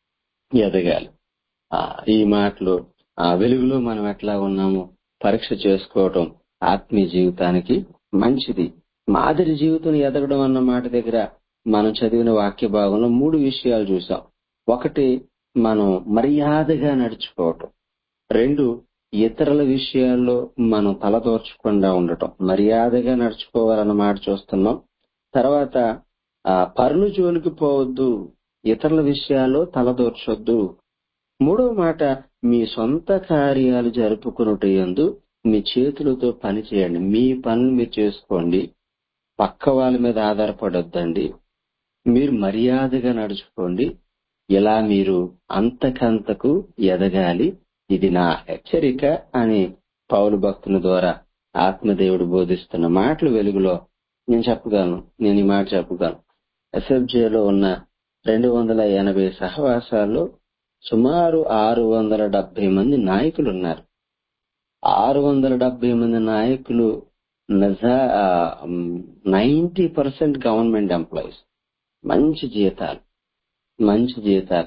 ఎదగాలి ఆ, ఈ మాటలు ఆ వెలుగులో మనం ఎట్లా ఉన్నామో పరీక్ష చేసుకోవటం ఆత్మీయ జీవితానికి మంచిది మాదిరి జీవితం ఎదగడం అన్న మాట దగ్గర మనం చదివిన వాక్య భాగంలో మూడు విషయాలు చూసాం ఒకటి మనం మర్యాదగా నడుచుకోవటం రెండు ఇతరుల విషయాల్లో మనం తలదోర్చకుండా ఉండటం మర్యాదగా నడుచుకోవాలన్న మాట చూస్తున్నాం తర్వాత ఆ పరులు జోలికి పోవద్దు ఇతరుల విషయాల్లో తలదోర్చొద్దు మూడవ మాట మీ సొంత కార్యాలు జరుపుకున్నట్టు యందు మీ చేతులతో పని చేయండి మీ పనులు మీరు చేసుకోండి పక్క వాళ్ళ మీద ఆధారపడొద్దండి మీరు మర్యాదగా నడుచుకోండి ఇలా మీరు అంతకంతకు ఎదగాలి ఇది నా హెచ్చరిక అని పౌలు భక్తుని ద్వారా ఆత్మదేవుడు బోధిస్తున్న మాటలు వెలుగులో నేను చెప్పగలను నేను ఈ మాట చెప్పగలను ఎస్ఎఫ్జేలో ఉన్న రెండు వందల ఎనభై సహవాసాల్లో సుమారు ఆరు వందల డెబ్బై మంది నాయకులు ఉన్నారు ఆరు వందల డెబ్బై మంది నాయకులు నిజా నైన్టీ పర్సెంట్ గవర్నమెంట్ ఎంప్లాయీస్ మంచి జీతాలు మంచి జీతాలు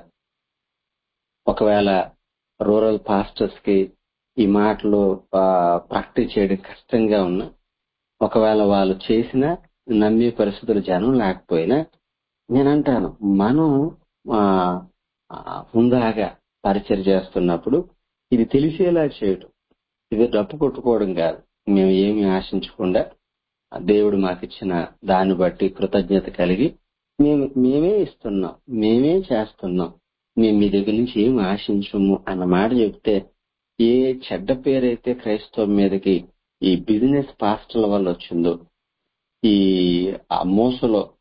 ఒకవేళ రూరల్ పాస్టర్స్ కి ఈ మాటలు ప్రాక్టీస్ చేయడం కష్టంగా ఉన్నా ఒకవేళ వాళ్ళు చేసినా నమ్మే పరిస్థితులు జనం లేకపోయినా నేనంటాను మనం ఆ, ఆ, హుందాగా పరిచయం చేస్తున్నప్పుడు ఇది తెలిసేలా చేయటం ఇది డప్పు కొట్టుకోవడం కాదు మేము ఏమి ఆశించకుండా దేవుడు మాకు ఇచ్చిన దాన్ని బట్టి కృతజ్ఞత కలిగి మేము మేమే ఇస్తున్నాం మేమే చేస్తున్నాం మేము మీ దగ్గర నుంచి ఏమి ఆశించము అన్న మాట చెప్తే ఏ చెడ్డ పేరైతే క్రైస్తవం మీదకి ఈ బిజినెస్ పాస్టర్ల వల్ల వచ్చిందో ఈ ఆ మోసలో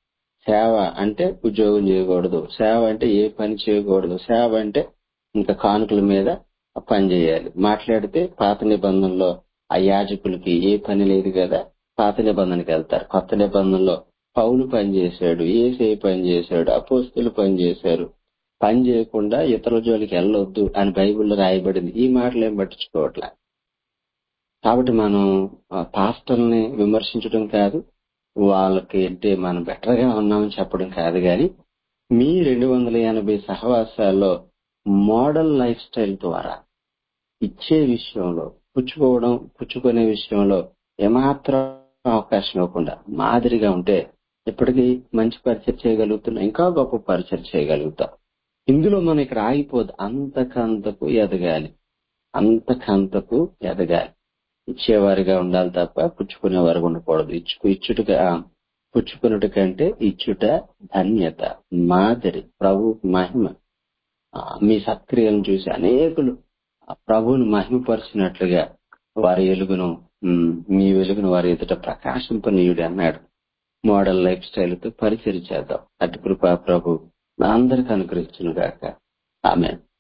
సేవ అంటే ఉద్యోగం చేయకూడదు సేవ అంటే ఏ పని చేయకూడదు సేవ అంటే ఇంకా కానుకల మీద పని చేయాలి మాట్లాడితే పాత నిబంధనలో ఆ యాజకులకి ఏ పని లేదు కదా పాత నిబంధనకి వెళ్తారు కొత్త నిబంధనలో పౌలు పని చేశాడు ఏసే పని చేశాడు అపోస్తులు పని చేశారు పని చేయకుండా ఇతరుల జోలికి వెళ్ళొద్దు అని బైబిల్లో రాయబడింది ఈ మాటలు ఏం పట్టించుకోవట్లే కాబట్టి మనం ఆ, పాస్టర్ని విమర్శించడం కాదు వాళ్ళకి అంటే మనం బెటర్ గా ఉన్నామని చెప్పడం కాదు కానీ మీ రెండు వందల ఎనభై సహవాసాల్లో మోడల్ లైఫ్ స్టైల్ ద్వారా ఇచ్చే విషయంలో పుచ్చుకోవడం పుచ్చుకునే విషయంలో ఏమాత్రం అవకాశం ఇవ్వకుండా మాదిరిగా ఉంటే ఇప్పటికీ మంచి పరిచయం చేయగలుగుతున్నాం ఇంకా గొప్ప పరిచయం చేయగలుగుతాం ఇందులో మనం ఇక్కడ ఆగిపోదు అంతకంతకు ఎదగాలి అంతకంతకు ఎదగాలి ఇచ్చేవారిగా ఉండాలి తప్ప పుచ్చుకునేవారుగా ఉండకూడదు ఇచ్చుకు ఇచ్చుటగా పుచ్చుకున్నట కంటే ఇచ్చుట ధన్యత మాదిరి ప్రభు మహిమ ఆ, మీ సత్క్రియలను చూసి అనేకులు ఆ ప్రభువును మహిమపరిచినట్లుగా వారి వెలుగును ఉమ్, మీ వెలుగును వారి ఎదుట ప్రకాశింపనీయుడు అన్నాడు మోడల్ లైఫ్ స్టైల్ తో పరిచయం చేద్దాం అటు కృపా ప్రభు మా అందరికి అనుగ్రహించును గాక ఆమె